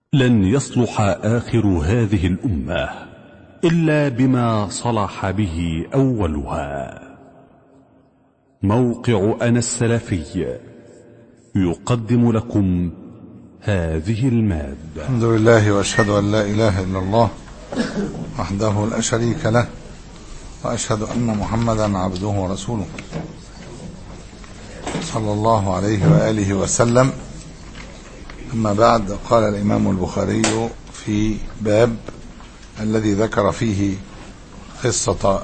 لن يصلح آخر هذه الأمة إلا بما صلح به أولها موقع أنا السلفي يقدم لكم هذه المادة الحمد لله واشهد ان لا اله الا الله وحده لا شريك له واشهد ان محمدا عبده ورسوله صلى الله عليه واله وسلم اما بعد قال الامام البخاري في باب الذي ذكر فيه قصه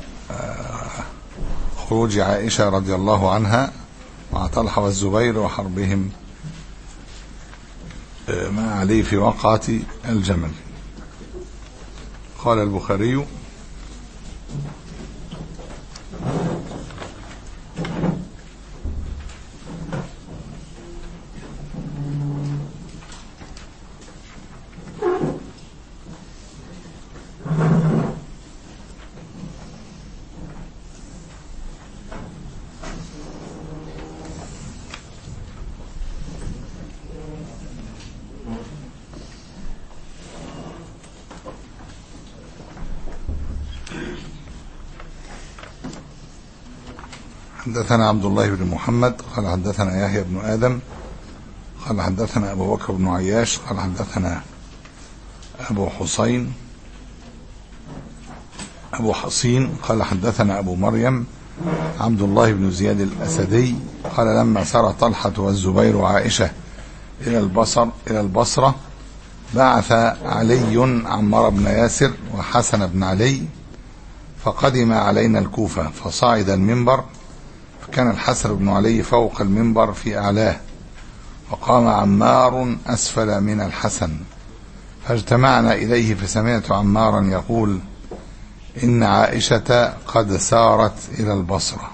خروج عائشه رضي الله عنها مع طلحه والزبير وحربهم مع علي في وقعة الجمل قال البخاري حدثنا عبد الله بن محمد قال حدثنا يحيى بن آدم قال حدثنا أبو بكر بن عياش قال حدثنا أبو حسين أبو حصين قال حدثنا أبو مريم عبد الله بن زياد الأسدي قال لما سار طلحة والزبير وعائشة إلى البصر إلى البصرة بعث علي عمار بن ياسر وحسن بن علي فقدم علينا الكوفة فصعد المنبر فكان الحسن بن علي فوق المنبر في أعلاه وقام عمار أسفل من الحسن فاجتمعنا إليه فسمعت عمارا يقول إن عائشة قد سارت إلى البصرة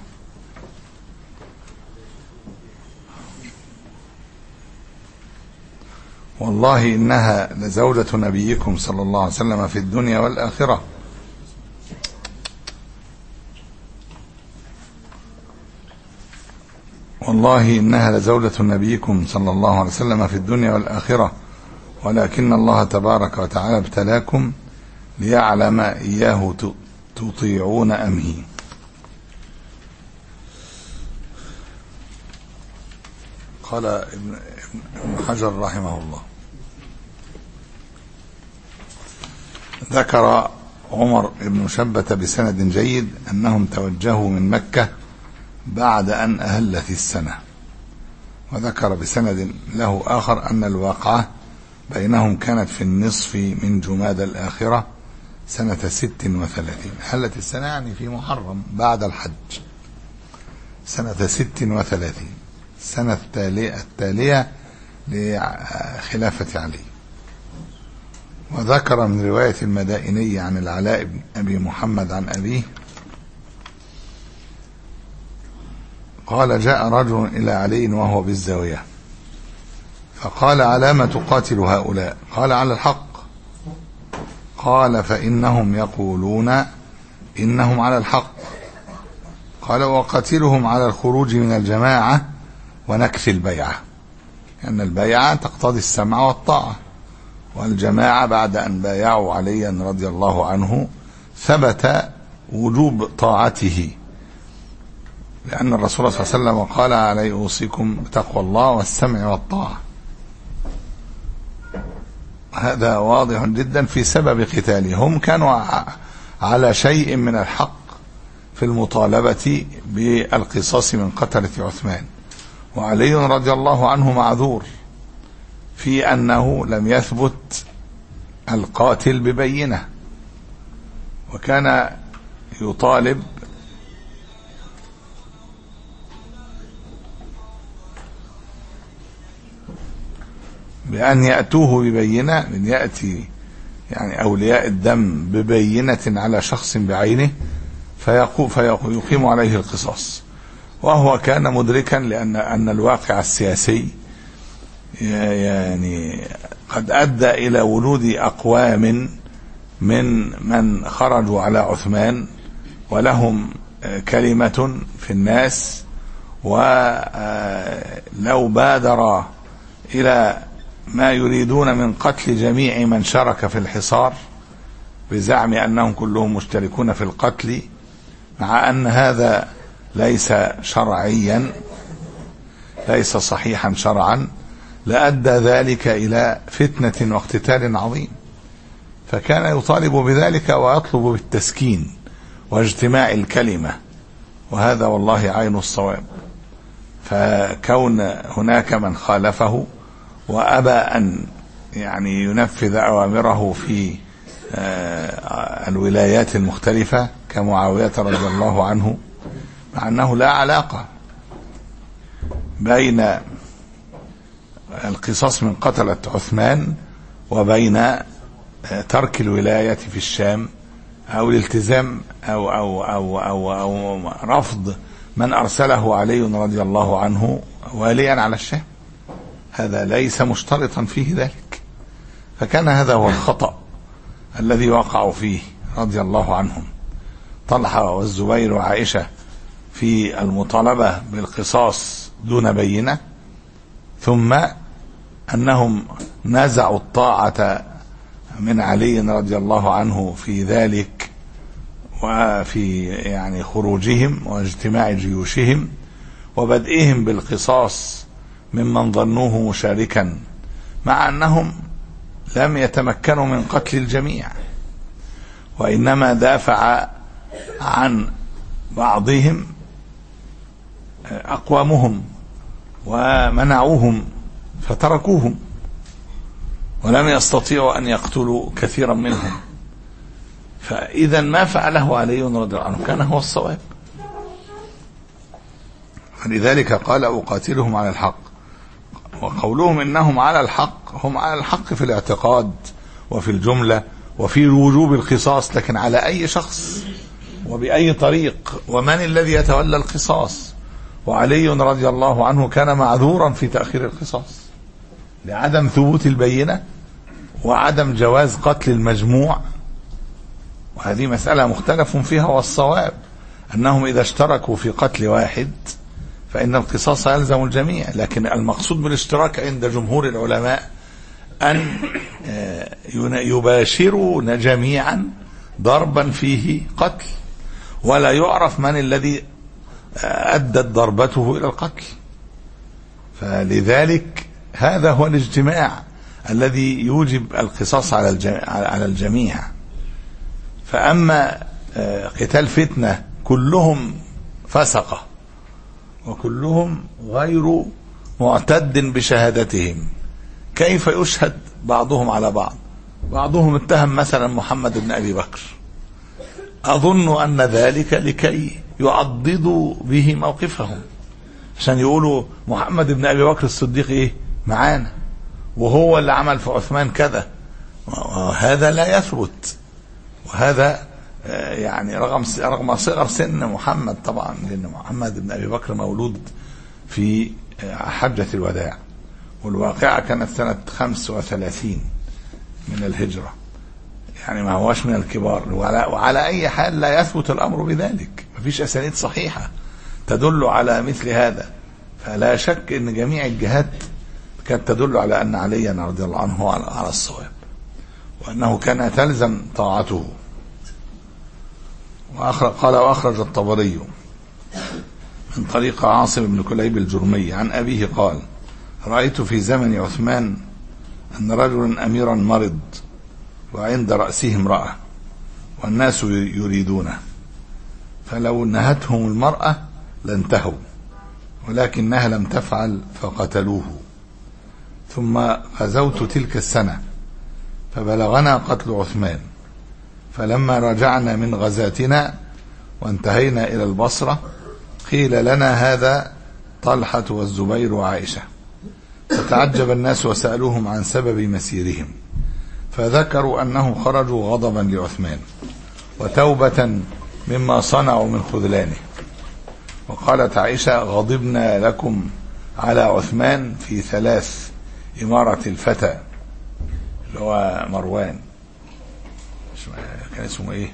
والله إنها لزوجة نبيكم صلى الله عليه وسلم في الدنيا والآخرة والله إنها لزوجة نبيكم صلى الله عليه وسلم في الدنيا والآخرة ولكن الله تبارك وتعالى ابتلاكم ليعلم إياه تطيعون أم هي قال ابن, ابن حجر رحمه الله ذكر عمر بن شبة بسند جيد أنهم توجهوا من مكة بعد أن أهلت السنة وذكر بسند له آخر أن الواقعة بينهم كانت في النصف من جماد الآخرة سنة ست وثلاثين أهلت السنة يعني في محرم بعد الحج سنة ست وثلاثين السنة التالية, التالية لخلافة علي وذكر من رواية المدائني عن العلاء بن أبي محمد عن أبيه قال جاء رجل إلى علي وهو بالزاوية فقال على ما تقاتل هؤلاء قال على الحق قال فإنهم يقولون إنهم على الحق قال وقاتلهم على الخروج من الجماعة ونكث البيعة لأن يعني البيعة تقتضي السمع والطاعة والجماعة بعد أن بايعوا عليا رضي الله عنه ثبت وجوب طاعته لأن الرسول صلى الله عليه وسلم قال علي أوصيكم بتقوى الله والسمع والطاعة هذا واضح جدا في سبب قتالهم هم كانوا على شيء من الحق في المطالبة بالقصاص من قتلة عثمان وعلي رضي الله عنه معذور في أنه لم يثبت القاتل ببينة وكان يطالب بأن يأتوه ببينة من يأتي يعني أولياء الدم ببينة على شخص بعينه فيقيم عليه القصاص وهو كان مدركا لأن أن الواقع السياسي يعني قد أدى إلى ولود أقوام من من خرجوا على عثمان ولهم كلمة في الناس ولو بادر إلى ما يريدون من قتل جميع من شارك في الحصار بزعم انهم كلهم مشتركون في القتل مع ان هذا ليس شرعيا ليس صحيحا شرعا لادى ذلك الى فتنه واقتتال عظيم فكان يطالب بذلك ويطلب بالتسكين واجتماع الكلمه وهذا والله عين الصواب فكون هناك من خالفه وابى ان يعني ينفذ اوامره في الولايات المختلفه كمعاويه رضي الله عنه مع انه لا علاقه بين القصاص من قتله عثمان وبين ترك الولايه في الشام او الالتزام او او او او, أو رفض من ارسله علي رضي الله عنه واليا على الشام هذا ليس مشترطا فيه ذلك فكان هذا هو الخطأ الذي وقعوا فيه رضي الله عنهم طلحة والزبير وعائشة في المطالبة بالقصاص دون بينة ثم أنهم نزعوا الطاعة من علي رضي الله عنه في ذلك وفي يعني خروجهم واجتماع جيوشهم وبدئهم بالقصاص ممن ظنوه مشاركا مع انهم لم يتمكنوا من قتل الجميع وانما دافع عن بعضهم اقوامهم ومنعوهم فتركوهم ولم يستطيعوا ان يقتلوا كثيرا منهم فاذا ما فعله علي رضي الله عنه كان هو الصواب فلذلك قال اقاتلهم على الحق وقولهم انهم على الحق هم على الحق في الاعتقاد وفي الجمله وفي وجوب القصاص لكن على اي شخص وباي طريق ومن الذي يتولى القصاص وعلي رضي الله عنه كان معذورا في تاخير القصاص لعدم ثبوت البينه وعدم جواز قتل المجموع وهذه مساله مختلف فيها والصواب انهم اذا اشتركوا في قتل واحد فإن القصاص يلزم الجميع لكن المقصود بالاشتراك عند جمهور العلماء أن يباشرون جميعا ضربا فيه قتل ولا يعرف من الذي أدت ضربته إلى القتل فلذلك هذا هو الاجتماع الذي يوجب القصاص على الجميع, على الجميع فأما قتال فتنة كلهم فسقه وكلهم غير معتد بشهادتهم كيف يشهد بعضهم على بعض بعضهم اتهم مثلا محمد بن ابي بكر اظن ان ذلك لكي يعضدوا به موقفهم عشان يقولوا محمد بن ابي بكر الصديق ايه معانا وهو اللي عمل في عثمان كذا هذا لا يثبت وهذا يعني رغم رغم صغر سن محمد طبعا لان محمد بن ابي بكر مولود في حجه الوداع والواقعه كانت سنه 35 من الهجره يعني ما هوش من الكبار وعلى, وعلى اي حال لا يثبت الامر بذلك ما فيش اسانيد صحيحه تدل على مثل هذا فلا شك ان جميع الجهات كانت تدل على ان عليا رضي الله عنه هو على الصواب وانه كان تلزم طاعته وأخرج قال وأخرج الطبري من طريق عاصم بن كليب الجرمي عن أبيه قال رأيت في زمن عثمان أن رجلا أميرا مرض وعند رأسه امرأة والناس يريدونه فلو نهتهم المرأة لانتهوا ولكنها لم تفعل فقتلوه ثم غزوت تلك السنة فبلغنا قتل عثمان فلما رجعنا من غزاتنا وانتهينا إلى البصرة قيل لنا هذا طلحة والزبير وعائشة فتعجب الناس وسألوهم عن سبب مسيرهم فذكروا أنهم خرجوا غضبا لعثمان وتوبة مما صنعوا من خذلانه وقالت عائشة غضبنا لكم على عثمان في ثلاث إمارة الفتى اللي هو مروان كان اسمه ايه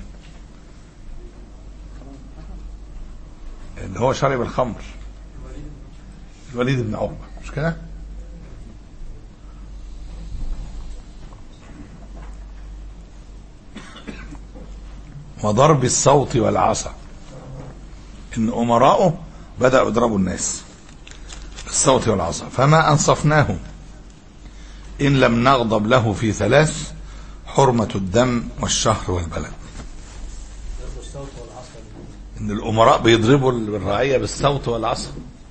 اللي هو شرب الخمر الوليد بن عقبة مش كده وضرب الصوت والعصا ان امراؤه بدأوا يضربوا الناس بالصوت والعصا فما انصفناه ان لم نغضب له في ثلاث حرمة الدم والشهر والبلد ان الامراء بيضربوا الرعية بالصوت والعصا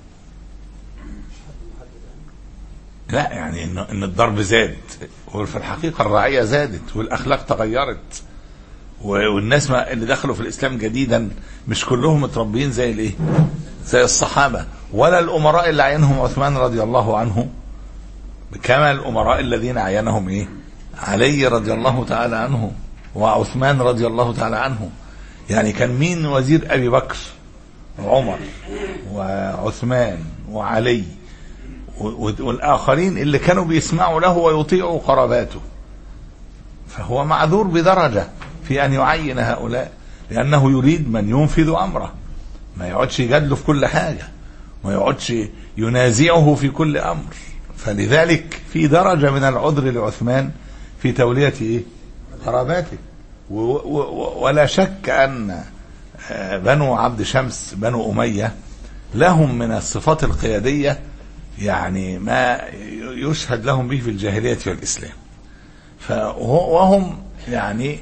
لا يعني ان ان الضرب زاد وفي الحقيقه الرعيه زادت والاخلاق تغيرت والناس ما اللي دخلوا في الاسلام جديدا مش كلهم متربيين زي الايه؟ زي الصحابه ولا الامراء اللي عينهم عثمان رضي الله عنه كما الامراء الذين عينهم ايه؟ علي رضي الله تعالى عنه وعثمان رضي الله تعالى عنه يعني كان مين وزير ابي بكر؟ عمر وعثمان وعلي والآخرين اللي كانوا بيسمعوا له ويطيعوا قراباته فهو معذور بدرجة في أن يعين هؤلاء لأنه يريد من ينفذ أمره ما يقعدش يجادله في كل حاجة ما يقعدش ينازعه في كل أمر فلذلك في درجة من العذر لعثمان في تولية إيه؟ قراباته ولا شك أن بنو عبد شمس بنو أمية لهم من الصفات القيادية يعني ما يشهد لهم به في الجاهلية والإسلام وهم يعني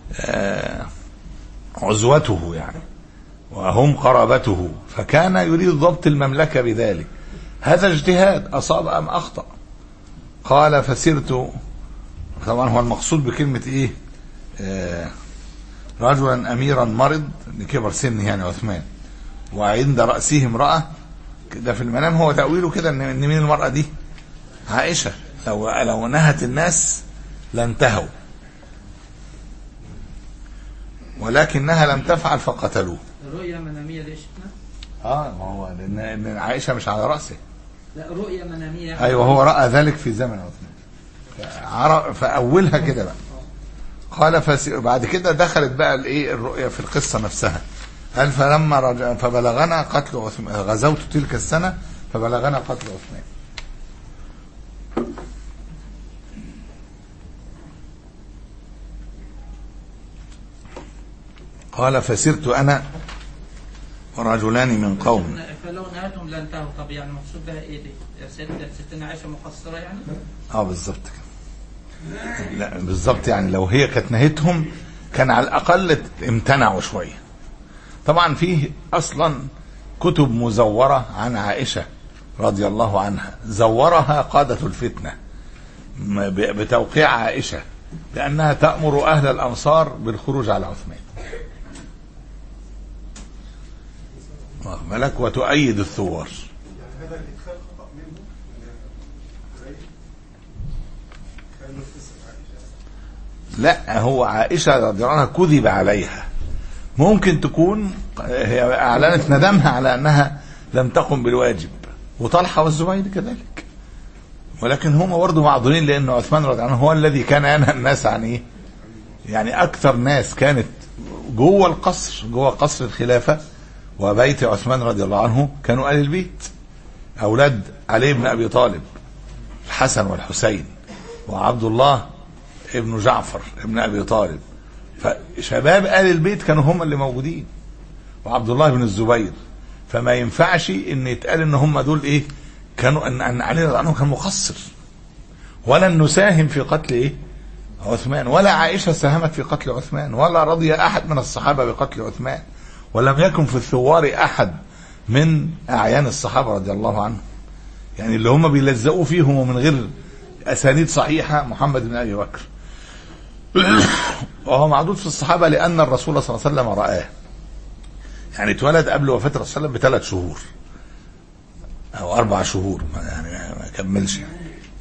عزوته يعني وهم قرابته فكان يريد ضبط المملكة بذلك هذا اجتهاد أصاب أم أخطأ قال فسرت طبعا هو المقصود بكلمة إيه آه رجلا أميرا مرض لكبر سنه يعني عثمان وعند رأسه امرأة ده في المنام هو تأويله كده ان ان مين المرأة دي؟ عائشة لو لو نهت الناس لانتهوا ولكنها لم تفعل فقتلوه رؤية منامية ليش اه ما هو لان إن عائشة مش على رأسه لا رؤية منامية ايوه هو رأى ذلك في زمن عثمان عر- فأولها كده بقى قال فس... بعد كده دخلت بقى الايه الرؤيا في القصة نفسها قال فلما رجع فبلغنا قتل عثمان غزوت تلك السنة فبلغنا قتل عثمان قال فسرت انا ورجلان من قوم فلو نهتهم لانتهوا طب يعني المقصود بها ايه دي؟ يا ست ستنا عائشة مقصرة يعني؟ اه بالظبط كده لا بالظبط يعني لو هي كانت نهتهم كان على الاقل امتنعوا شويه طبعا فيه اصلا كتب مزوره عن عائشه رضي الله عنها زورها قاده الفتنه م- ب- بتوقيع عائشه لانها تامر اهل الامصار بالخروج على عثمان واخد بالك وتؤيد الثوار لا هو عائشة رضي الله عنها كذب عليها ممكن تكون هي أعلنت ندمها على أنها لم تقم بالواجب وطلحة والزبير كذلك ولكن هم برضه معذورين لأن عثمان رضي الله عنه هو الذي كان ينهى الناس عن إيه؟ يعني أكثر ناس كانت جوه القصر جوه قصر الخلافة وبيت عثمان رضي الله عنه كانوا آل البيت أولاد علي بن أبي طالب الحسن والحسين وعبد الله ابن جعفر ابن ابي طالب فشباب ال البيت كانوا هم اللي موجودين وعبد الله بن الزبير فما ينفعش ان يتقال ان هم دول ايه كانوا ان ان علي رضي الله عنه كان مقصر ولا نساهم في قتل ايه عثمان ولا عائشه ساهمت في قتل عثمان ولا رضي احد من الصحابه بقتل عثمان ولم يكن في الثوار احد من اعيان الصحابه رضي الله عنهم يعني اللي هم بيلزقوا فيهم ومن غير اسانيد صحيحه محمد بن ابي بكر وهو معدود في الصحابه لان الرسول صلى الله عليه وسلم رآه يعني اتولد قبل وفاه الرسول صلى الله عليه وسلم بثلاث شهور او اربع شهور ما- يعني ما- ما كملش يعني.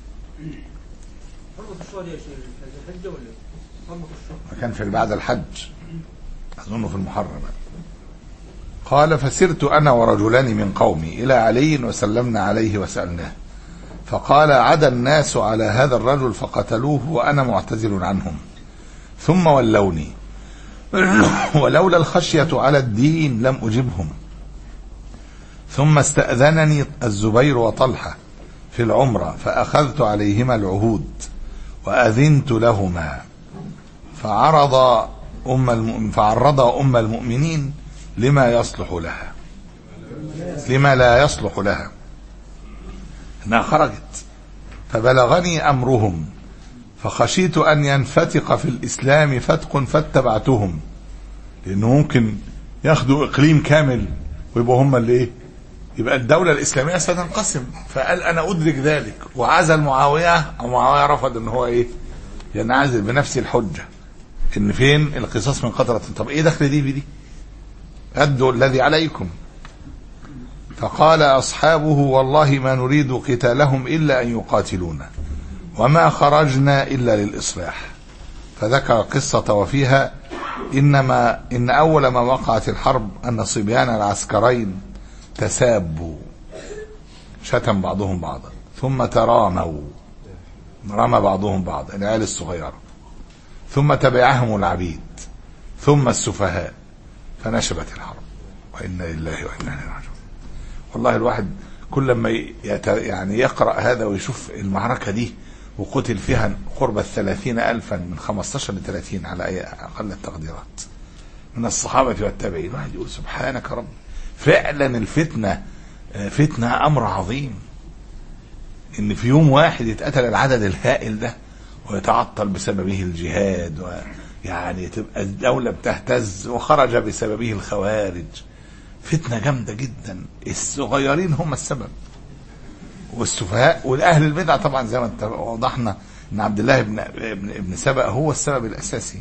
حرمة الشهر يا شيخ في الحجة ولا إيه؟ حرمة الشهر كان في بعد الحج اظنه في المحرم قال فسرت انا ورجلان من قومي الى علي وسلمنا عليه وسالناه فقال عدا الناس على هذا الرجل فقتلوه وانا معتزل عنهم ثم ولوني ولولا الخشيه على الدين لم اجبهم ثم استاذنني الزبير وطلحه في العمره فاخذت عليهما العهود واذنت لهما فعرض أم المؤمن فعرضها أم المؤمنين لما يصلح لها لما لا يصلح لها انها خرجت فبلغني امرهم فخشيت ان ينفتق في الاسلام فتق فاتبعتهم لانه ممكن ياخدوا اقليم كامل ويبقوا هم اللي ايه يبقى الدولة الإسلامية ستنقسم فقال أنا أدرك ذلك وعزل معاوية معاوية رفض إن هو إيه ينعزل بنفس الحجة إن فين القصاص من قطرة طب إيه دخل دي بدي أدوا الذي عليكم فقال أصحابه والله ما نريد قتالهم إلا أن يقاتلونا وما خرجنا إلا للإصلاح فذكر قصة وفيها إنما إن أول ما وقعت الحرب أن صبيان العسكرين تسابوا شتم بعضهم بعضا ثم تراموا رمى بعضهم بعضا العيال الصغيرة ثم تبعهم العبيد ثم السفهاء فنشبت الحرب وإنا لله وإنا إليه راجعون والله الواحد كل ما يت... يعني يقرأ هذا ويشوف المعركة دي وقتل فيها قرب الثلاثين ألفا من 15 ل 30 على أي أقل التقديرات من الصحابة والتابعين الواحد يقول سبحانك رب فعلا الفتنة فتنة أمر عظيم إن في يوم واحد يتقتل العدد الهائل ده ويتعطل بسببه الجهاد ويعني تبقى الدولة بتهتز وخرج بسببه الخوارج فتنة جامدة جدا الصغيرين هم السبب والسفهاء والاهل البدع طبعا زي ما وضحنا ان عبد الله بن ابن, ابن سبأ هو السبب الاساسي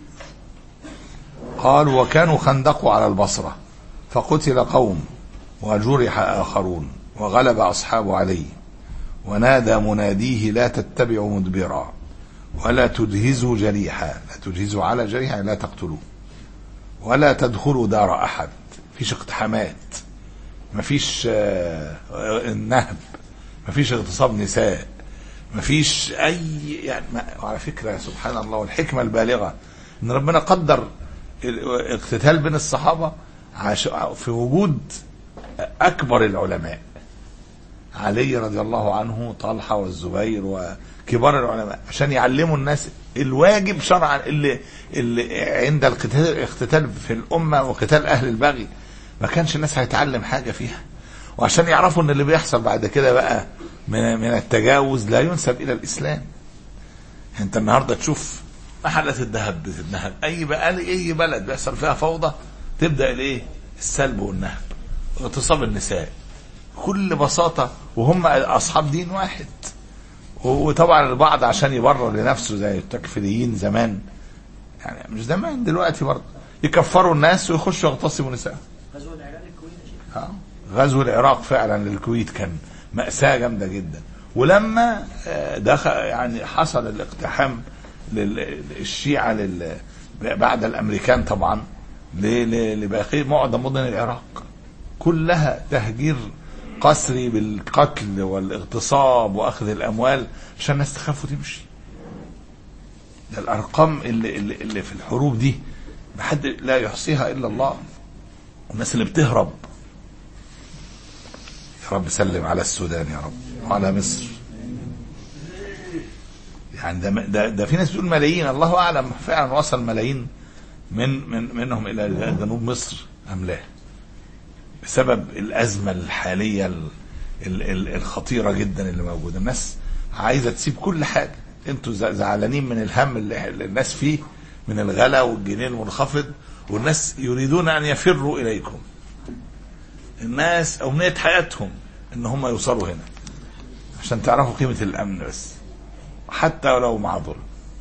قال وكانوا خندقوا على البصره فقتل قوم وجرح اخرون وغلب اصحاب علي ونادى مناديه لا تتبعوا مدبرا ولا تدهزوا جريحا لا تجهزوا على جريحا لا تقتلوه ولا تدخلوا دار احد فيش اقتحامات مفيش نهب مفيش اغتصاب نساء مفيش اي يعني وعلى فكره سبحان الله والحكمه البالغه ان ربنا قدر الاقتتال بين الصحابه في وجود اكبر العلماء علي رضي الله عنه طلحه والزبير وكبار العلماء عشان يعلموا الناس الواجب شرعا اللي اللي عند القتال الاقتتال في الامه وقتال اهل البغي ما كانش الناس هيتعلم حاجه فيها وعشان يعرفوا ان اللي بيحصل بعد كده بقى من من التجاوز لا ينسب الى الاسلام انت النهارده تشوف محلات الذهب بتتنهب اي بقى اي بلد بيحصل فيها فوضى تبدا الايه السلب والنهب اغتصاب النساء بكل بساطه وهم اصحاب دين واحد وطبعا البعض عشان يبرر لنفسه زي التكفيريين زمان يعني مش زمان دلوقتي برضه يكفروا الناس ويخشوا يغتصبوا نساء غزو العراق الكويت يا شيخ غزو العراق فعلا للكويت كان مأساة جامدة جدا ولما دخل يعني حصل الاقتحام للشيعة لل بعد الامريكان طبعا لباقي معظم مدن العراق كلها تهجير قسري بالقتل والاغتصاب واخذ الاموال عشان الناس تخاف وتمشي ده الارقام اللي, اللي, اللي في الحروب دي بحد لا يحصيها الا الله والناس اللي بتهرب يا رب سلم على السودان يا رب وعلى مصر يعني ده, ده, ده في ناس بتقول ملايين الله اعلم فعلا وصل ملايين من من منهم الى جنوب مصر ام لا بسبب الازمه الحاليه ال ال الخطيره جدا اللي موجوده الناس عايزه تسيب كل حاجه انتوا زعلانين من الهم اللي الناس فيه من الغلا والجنيه المنخفض والناس يريدون ان يفروا اليكم الناس امنيه حياتهم ان هم يوصلوا هنا عشان تعرفوا قيمه الامن بس حتى ولو مع ظلم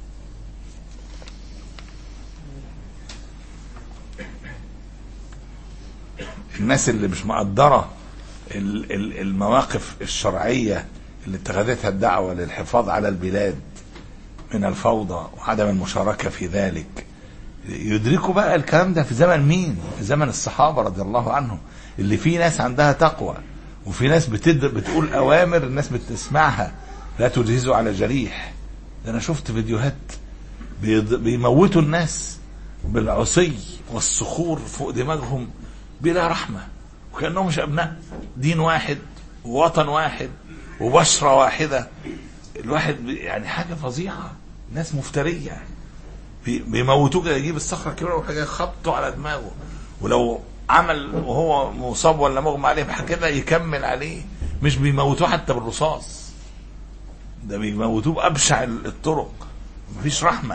الناس اللي مش مقدره المواقف الشرعيه اللي اتخذتها الدعوه للحفاظ على البلاد من الفوضى وعدم المشاركه في ذلك يدركوا بقى الكلام ده في زمن مين؟ في زمن الصحابه رضي الله عنهم اللي في ناس عندها تقوى وفي ناس بتد... بتقول اوامر الناس بتسمعها لا تجهزوا على جريح ده انا شفت فيديوهات بيض... بيموتوا الناس بالعصي والصخور فوق دماغهم بلا رحمه وكانهم مش ابناء دين واحد ووطن واحد وبشره واحده الواحد يعني حاجه فظيعه ناس مفتريه بي- بيموتوه كده يجيب الصخره الكبيره وحاجه خبطه على دماغه ولو عمل وهو مصاب ولا مغمى عليه بحاجه كده يكمل عليه مش بيموتوه حتى بالرصاص ده بيموتوه بابشع الطرق مفيش رحمه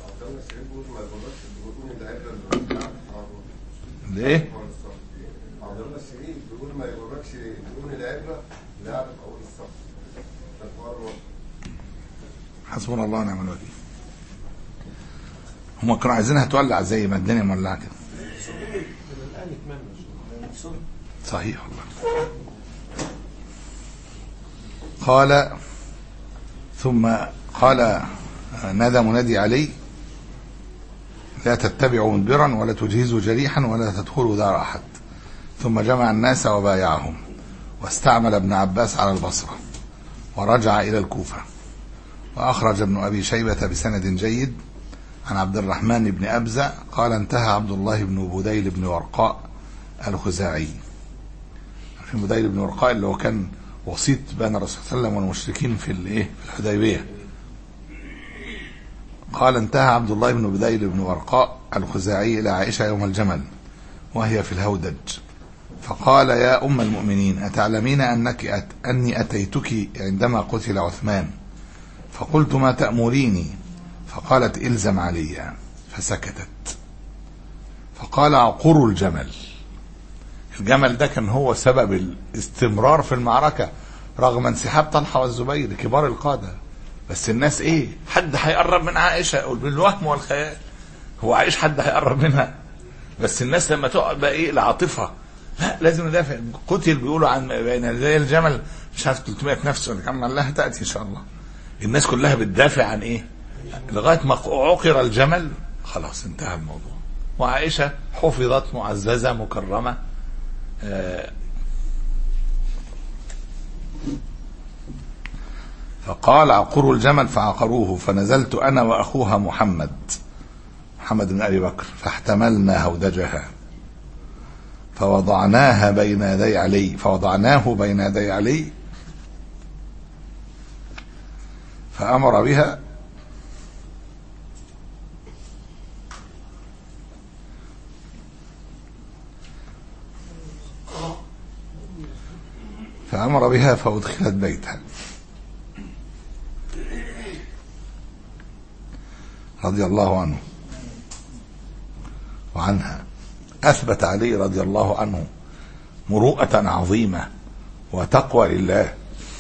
ليه؟ عبدالله الشريف بيقول ما يغركش دون العبره لا اعرف اول الصف ده الحوار الواضح. حسبنا الله ونعم الوكيل هم كانوا عايزينها تولع زي ما الدنيا مولعه كده صحيح والله قال ثم قال نادى منادي علي لا تتبعوا مدبرا ولا تجهزوا جريحا ولا تدخلوا دار احد ثم جمع الناس وبايعهم واستعمل ابن عباس على البصره ورجع الى الكوفه وأخرج ابن أبي شيبة بسند جيد عن عبد الرحمن بن أبزة قال انتهى عبد الله بن بديل بن ورقاء الخزاعي في بديل بن ورقاء اللي هو كان وسيط بين الرسول صلى الله عليه وسلم والمشركين في الايه في الحديبيه قال انتهى عبد الله بن بديل بن ورقاء الخزاعي الى عائشه يوم الجمل وهي في الهودج فقال يا ام المؤمنين اتعلمين انك أت اني اتيتك عندما قتل عثمان فقلت ما تأمريني فقالت إلزم عليا فسكتت فقال عقر الجمل الجمل ده كان هو سبب الاستمرار في المعركة رغم انسحاب طلحة والزبير كبار القادة بس الناس ايه حد هيقرب من عائشة يقول بالوهم والخيال هو عائشة حد هيقرب منها بس الناس لما تقعد بقى ايه العاطفة لا لازم ندافع قتل بيقولوا عن بين زي الجمل مش عارف 300 نفس ولا كم الله تأتي ان شاء الله الناس كلها بتدافع عن ايه لغايه ما عقر الجمل خلاص انتهى الموضوع وعائشه حفظت معززه مكرمه آه، فقال عقروا الجمل فعقروه فنزلت انا واخوها محمد محمد بن ابي بكر فاحتملنا هودجها فوضعناها بين يدي علي فوضعناه بين يدي علي فأمر بها فأمر بها فأدخلت بيتها رضي الله عنه وعنها أثبت علي رضي الله عنه مروءة عظيمة وتقوى لله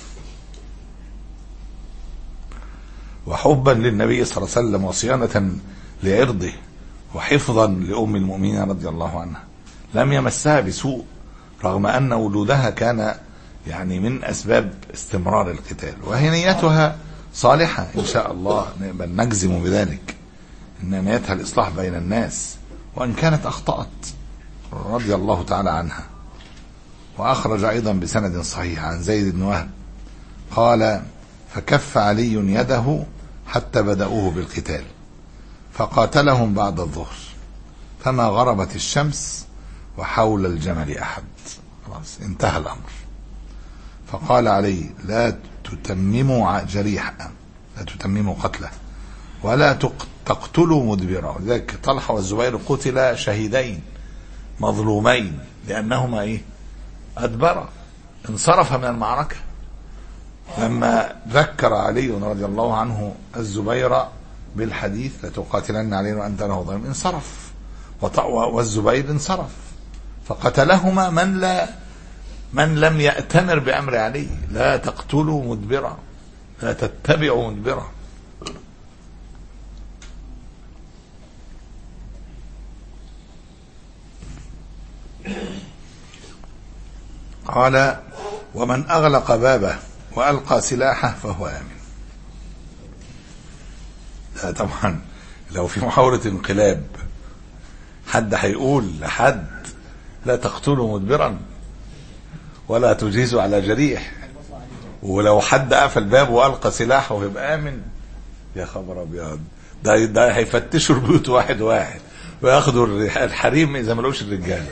وحبا للنبي صلى الله عليه وسلم وصيانة لعرضه وحفظا لأم المؤمنين رضي الله عنها لم يمسها بسوء رغم أن وجودها كان يعني من أسباب استمرار القتال وهي نيتها صالحة إن شاء الله بل نجزم بذلك إن نيتها الإصلاح بين الناس وإن كانت أخطأت رضي الله تعالى عنها وأخرج أيضا بسند صحيح عن زيد بن وهب قال فكف علي يده حتى بدأوه بالقتال فقاتلهم بعد الظهر فما غربت الشمس وحول الجمل أحد خلاص انتهى الأمر فقال علي لا تتمموا جريحا لا تتمموا قتله ولا تق- تقتلوا مدبرا ولذلك طلحة والزبير قتلا شهيدين مظلومين لأنهما إيه أدبرا انصرف من المعركة لما ذكر علي رضي الله عنه الزبير بالحديث لتقاتلن علي وانت له ظالم انصرف وط- والزبير انصرف فقتلهما من لا من لم يأتمر بأمر علي لا تقتلوا مدبرا لا تتبعوا مدبرا قال ومن أغلق بابه وألقى سلاحه فهو آمن لا طبعا لو في محاولة انقلاب حد هيقول لحد لا تقتلوا مدبرا ولا تجيزوا على جريح ولو حد قفل بابه والقى سلاحه يبقى امن يا خبر ابيض ده ده هيفتشوا البيوت واحد واحد وياخدوا الرح- الحريم اذا ما لقوش الرجاله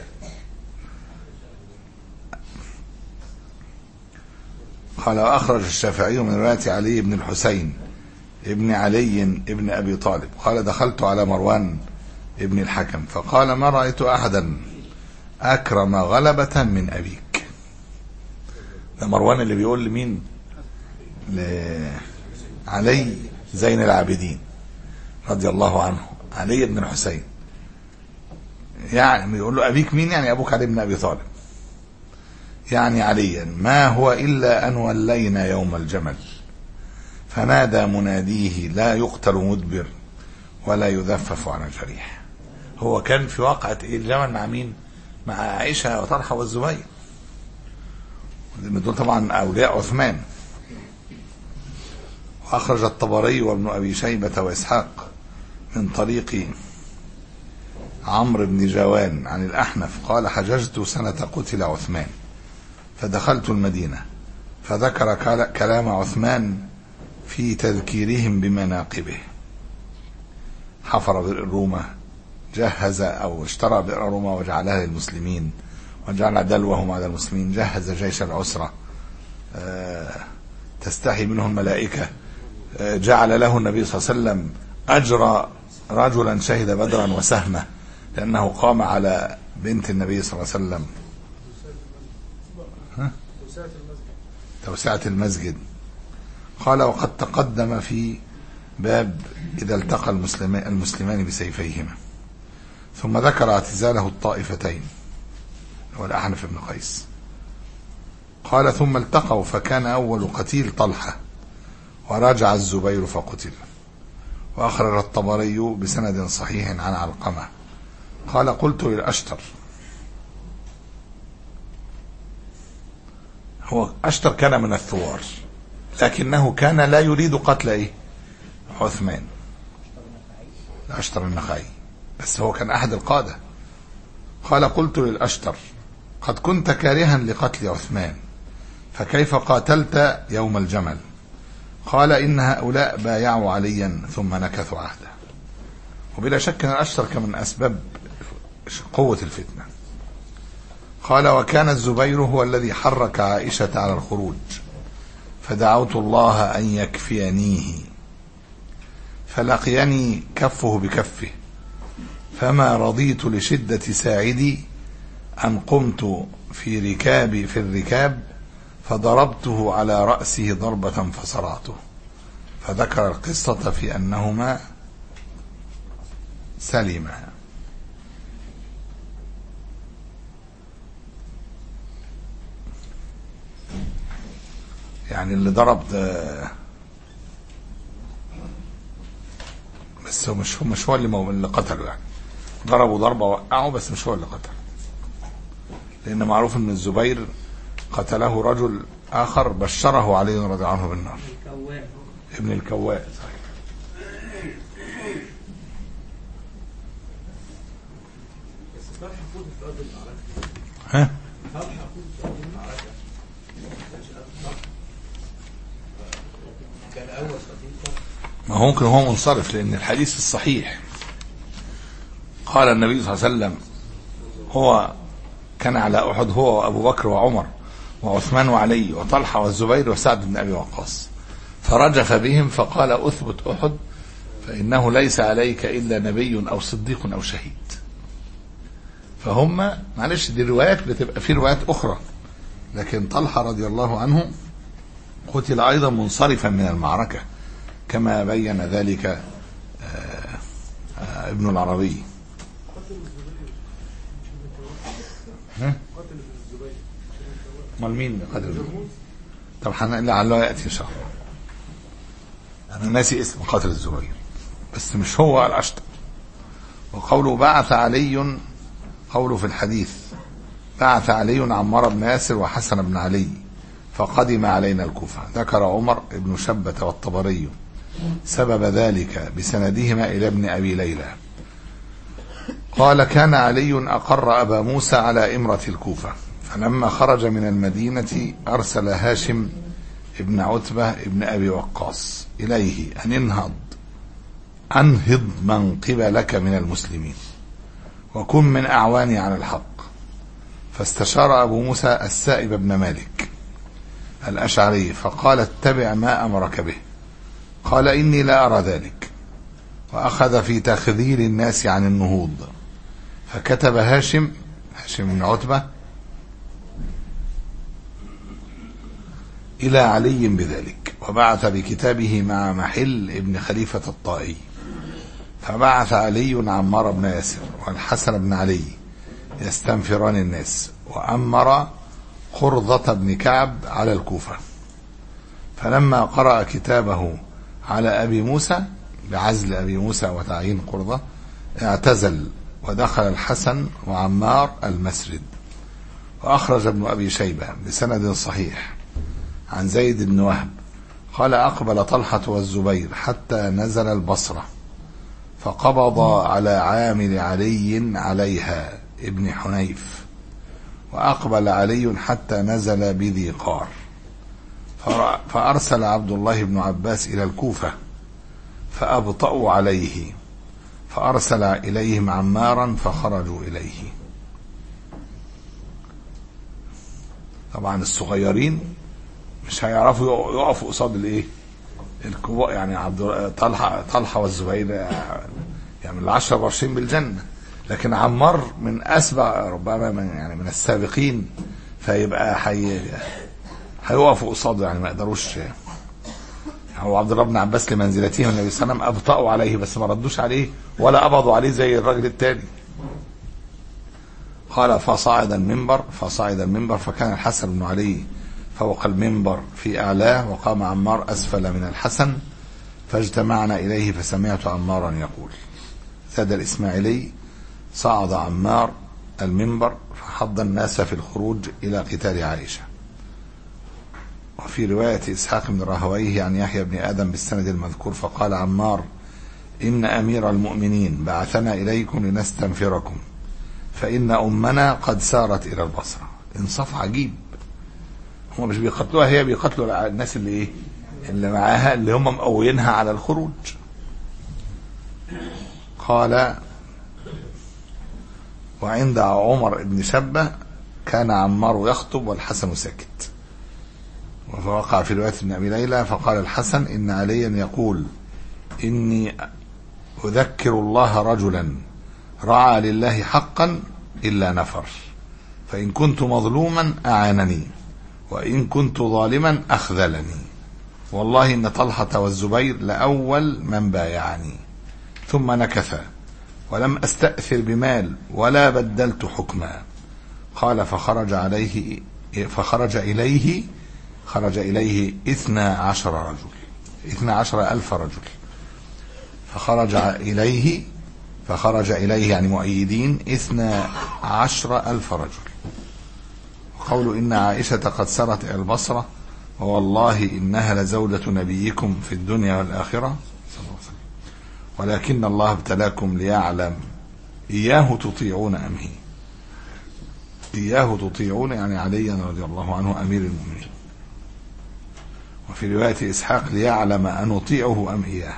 قال واخرج الشافعي من روايه علي بن الحسين ابن علي ابن أبي طالب قال دخلت على مروان ابن الحكم فقال ما رأيت أحدا أكرم غلبة من أبيك ده مروان اللي بيقول لمين لعلي زين العابدين رضي الله عنه علي بن الحسين يعني يقول له أبيك مين يعني أبوك علي بن أبي طالب يعني عليا ما هو إلا أن ولينا يوم الجمل فنادى مناديه لا يقتل مدبر ولا يذفف عن الجريح هو كان في واقعة إيه الجمل مع مين مع عائشة وطلحة والزبير لأن دول طبعا أولياء عثمان وأخرج الطبري وابن أبي شيبة وإسحاق من طريق عمرو بن جوان عن الأحنف قال حججت سنة قتل عثمان فدخلت المدينة فذكر كلا- كلام عثمان في تذكيرهم بمناقبه حفر بئر روما جهز أو اشترى بئر روما وجعلها للمسلمين وجعل دلوهم على المسلمين جهز جيش العسرة آه، تستحي منه الملائكة آه، جعل له النبي صلى الله عليه وسلم أجر رجلا شهد بدرا وسهمه لأنه قام على بنت النبي صلى الله عليه وسلم ها؟ توسعة المسجد قال وقد تقدم في باب إذا التقى المسلمان, المسلمان بسيفيهما ثم ذكر اعتزاله الطائفتين هو الأحنف بن قيس قال ثم التقوا فكان أول قتيل طلحة ورجع الزبير فقتل وأخرج الطبري بسند صحيح عن علقمة قال قلت للأشتر هو أشتر كان من الثوار لكنه كان لا يريد قتل إيه عثمان الأشتر النخعي بس هو كان أحد القادة قال قلت للأشتر قد كنت كارها لقتل عثمان فكيف قاتلت يوم الجمل قال إن هؤلاء بايعوا عليا ثم نكثوا عهده وبلا شك أن الأشتر كان من أسباب قوة الفتنة قال وكان الزبير هو الذي حرك عائشة على الخروج فدعوت الله أن يكفينيه فلقيني كفه بكفه فما رضيت لشدة ساعدي أن قمت في ركابي في الركاب فضربته على رأسه ضربة فصرعته فذكر القصة في أنهما سلما يعني اللي ضرب ده بس هو مش هو مش هو اللي, مو- اللي قتله يعني ضربه ضربه وقعه بس مش هو اللي قتله لان معروف ان الزبير قتله رجل اخر بشره علي رضي الله عنه بالنار الكوان ابن الكواء صحيح بس طلحه فوت في ارض المعركه ها طلحه فوت في ارض المعركه ما كانش قبل طلحه كان اول قتيل طلحه ما هو ممكن هو منصرف لان الحديث الصحيح قال النبي صلى الله عليه وسلم هو كان على احد هو وابو بكر وعمر وعثمان وعلي وطلحه والزبير وسعد بن ابي وقاص فرجف بهم فقال اثبت احد فانه ليس عليك الا نبي او صديق او شهيد فهم معلش دي روايات بتبقى في روايات اخرى لكن طلحه رضي الله عنه قتل ايضا منصرفا من المعركه كما بين ذلك آه، آه، ابن العربي ها؟ امال مين قتل طب حن- لعله ياتي ان شاء الله انا ناسي اسم قاتل الزبير بس مش هو الاشطر وقوله بعث علي قوله في الحديث بعث علي عمار بن ياسر وحسن بن علي فقدم علينا الكوفة ذكر عمر بن شبة والطبري سبب ذلك بسندهما إلى ابن أبي ليلى قال كان علي أقر أبا موسى على إمرة الكوفة فلما خرج من المدينة أرسل هاشم ابن عتبة ابن أبي وقاص إليه أن انهض أنهض من قبلك من المسلمين وكن من أعواني على الحق فاستشار أبو موسى السائب بن مالك الأشعري فقال اتبع ما أمرك به قال إني لا أرى ذلك وأخذ في تخذيل الناس عن النهوض فكتب هاشم هاشم بن عتبة إلى علي بذلك وبعث بكتابه مع محل ابن خليفة الطائي فبعث علي عمار بن ياسر والحسن بن علي يستنفران الناس وأمر قرظة بن كعب على الكوفة فلما قرأ كتابه على أبي موسى بعزل أبي موسى وتعيين قرظة اعتزل ودخل الحسن وعمار المسرد وأخرج ابن أبي شيبة بسند صحيح عن زيد بن وهب قال أقبل طلحة والزبير حتى نزل البصرة فقبض على عامل علي عليها ابن حنيف وأقبل علي حتى نزل بذي قار فر- فأرسل عبد الله بن عباس إلى الكوفة فأبطأوا عليه فأرسل إليهم عمارا فخرجوا إليه طبعا الصغيرين مش هيعرفوا يقفوا- يقفوا قصاد الايه الكبار يعني عبد طلحه طلحه والزبير يعني من العشرة وعشرين بالجنة لكن عمار من أسبق ربما من يعني من السابقين فيبقى حي هيقفوا قصاده يعني ما يقدروش هو عبد الله بن عباس لمنزلته والنبي صلى الله عليه وسلم أبطأوا عليه بس ما ردوش عليه ولا قبضوا عليه زي الراجل التاني قال فصعد المنبر فصعد المنبر فكان الحسن بن علي فوق المنبر في أعلاه وقام عمار أسفل من الحسن فاجتمعنا إليه فسمعت عمارا يقول زاد الإسماعيلي صعد عمار المنبر فحض الناس في الخروج إلى قتال عائشة وفي رواية إسحاق بن راهويه عن يحيى بن آدم بالسند المذكور فقال عمار إن أمير المؤمنين بعثنا إليكم لنستنفركم فإن أمنا قد سارت إلى البصرة إنصاف عجيب هم مش بيقتلوها هي بيقتلوا الناس اللي إيه اللي معاها اللي هم مقوينها على الخروج قال وعند عمر بن شبة كان عمار يخطب والحسن ساكت ووقع في رواية ابن أبي ليلى فقال الحسن إن عليا يقول إني أذكر الله رجلا رعى لله حقا إلا نفر فإن كنت مظلوما أعانني وإن كنت ظالما أخذلني والله إن طلحة والزبير لأول من بايعني ثم نكثا ولم أستأثر بمال ولا بدلت حكما قال فخرج عليه فخرج إليه خرج إليه اثنا عشر رجل اثنا عشر ألف رجل فخرج إليه فخرج إليه يعني مؤيدين اثنا عشر ألف رجل وقول إن عائشة قد سرت إلى البصرة ووالله إنها لزوجة نبيكم في الدنيا والآخرة صلى الله عليه وسلم ولكن الله ابتلاكم ليعلم إياه تطيعون أم هي إياه تطيعون يعني عليا رضي الله عنه أمير المؤمنين وفي رواية إسحاق ليعلم أن أطيعه أم إياه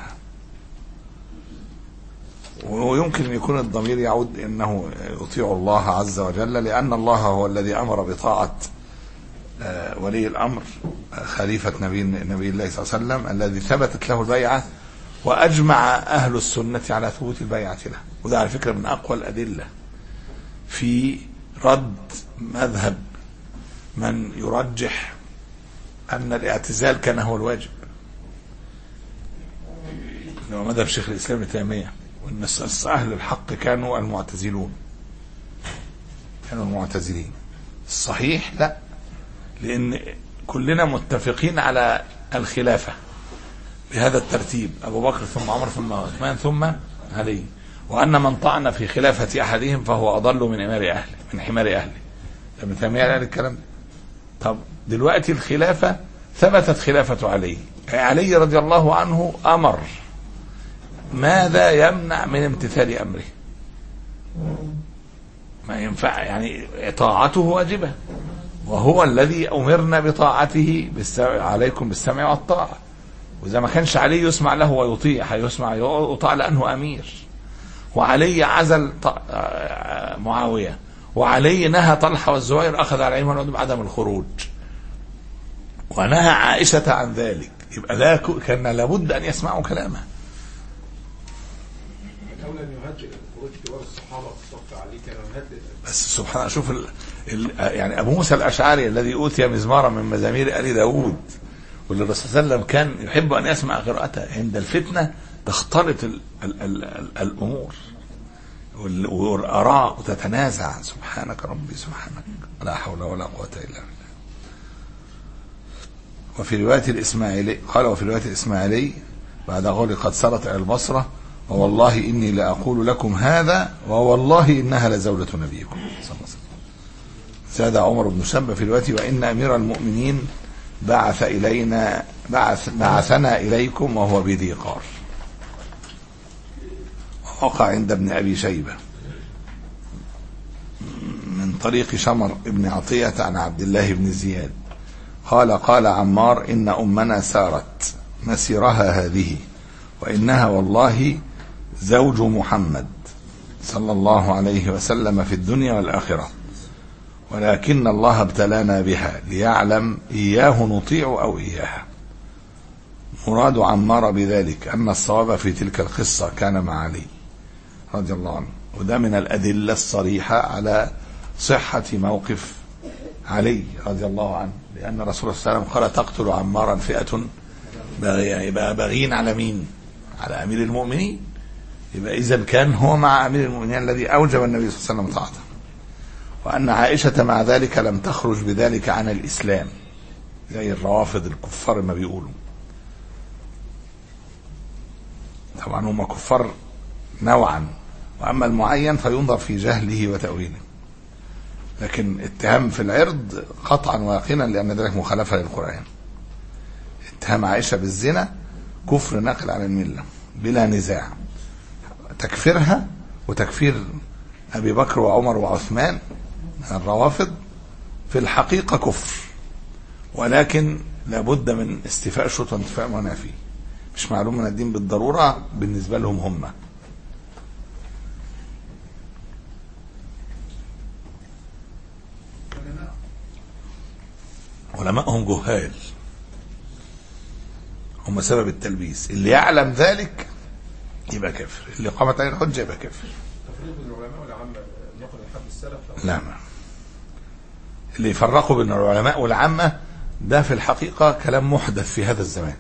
ويمكن أن يكون الضمير يعود أنه يطيع الله عز وجل لأن الله هو الذي أمر بطاعة ولي الأمر خليفة نبي, نبي الله صلى الله عليه وسلم الذي ثبتت له البيعة وأجمع أهل السنة على ثبوت البيعة له وده على فكرة من أقوى الأدلة في رد مذهب من يرجح أن الاعتزال كان هو الواجب هو مذهب شيخ الإسلام ابن تيمية وأن أهل الحق كانوا المعتزلون كانوا المعتزلين الصحيح لا لأن كلنا متفقين على الخلافة بهذا الترتيب أبو بكر ثم عمر ثم عثمان ثم علي وأن من طعن في خلافة أحدهم فهو أضل من إمار أهله من حمار أهله ابن تيمية قال الكلام ده طب دلوقتي الخلافة ثبتت خلافة علي علي رضي الله عنه أمر ماذا يمنع من امتثال أمره ما ينفع يعني طاعته واجبة وهو الذي أمرنا بطاعته بالسمع عليكم بالسمع والطاعة وإذا ما كانش علي يسمع له ويطيع هيسمع يطاع لأنه أمير وعلي عزل معاوية وعلي نهى طلحة والزبير أخذ عليهم الوعد بعدم الخروج ونهى عائشة عن ذلك يبقى لا ك- كان لابد ان يسمعوا كلامه الأولى أن يهدئ خروج كبار الصحابة في صف علي كان يهدئ بس سبحان الله شوف ال... ال... يعني ابو موسى الاشعري الذي اوتي مزمارا من مزامير ال داوود واللي الرسول صلى الله عليه وسلم كان يحب ان يسمع قراءته عند الفتنه تختلط ال... ال... ال... ال... الامور وال... والاراء وتتنازع سبحانك ربي سبحانك لا حول ولا قوه الا بالله وفي روايه الاسماعيلي قال وفي روايه الاسماعيلي بعد قول قد سرت الى البصره ووالله اني لاقول لكم هذا ووالله انها لزوجة نبيكم صلى الله عليه وسلم زاد عمر بن شاب في روايته وان امير المؤمنين بعث الينا بعث بعثنا اليكم وهو بذي قار وقع عند ابن ابي شيبه من طريق شمر بن عطيه عن عبد الله بن زياد قال قال عمار ان امنا سارت مسيرها هذه وانها والله زوج محمد صلى الله عليه وسلم في الدنيا والاخره ولكن الله ابتلانا بها ليعلم اياه نطيع او اياها مراد عمار بذلك ان الصواب في تلك القصه كان مع علي رضي الله عنه وده من الادله الصريحه على صحه موقف علي رضي الله عنه لان الرسول صلى الله عليه وسلم قال تقتل عمارا فئه باغية يبقى باغين على مين؟ على امير المؤمنين يبقى اذا كان هو مع امير المؤمنين الذي اوجب النبي صلى الله عليه وسلم طاعته وان عائشه مع ذلك لم تخرج بذلك عن الاسلام زي الروافض الكفار ما بيقولوا طبعا هم كفار نوعا واما المعين فينظر في جهله وتاويله لكن اتهام في العرض قطعا ويقينا لان ذلك مخالفه للقران اتهام عائشه بالزنا كفر ناقل عن المله بلا نزاع تكفيرها وتكفير ابي بكر وعمر وعثمان الروافض في الحقيقه كفر ولكن لابد من استيفاء شروط وانتفاء منافي مش معلوم من الدين بالضروره بالنسبه لهم هم علماءهم جهال هم سبب التلبيس اللي يعلم ذلك يبقى كافر اللي قامت عليه الحجه يبقى كافر تفريق بين العلماء والعامة نقل الحد السلف لا ما. اللي يفرقوا بين العلماء والعامة ده في الحقيقة كلام محدث في هذا الزمان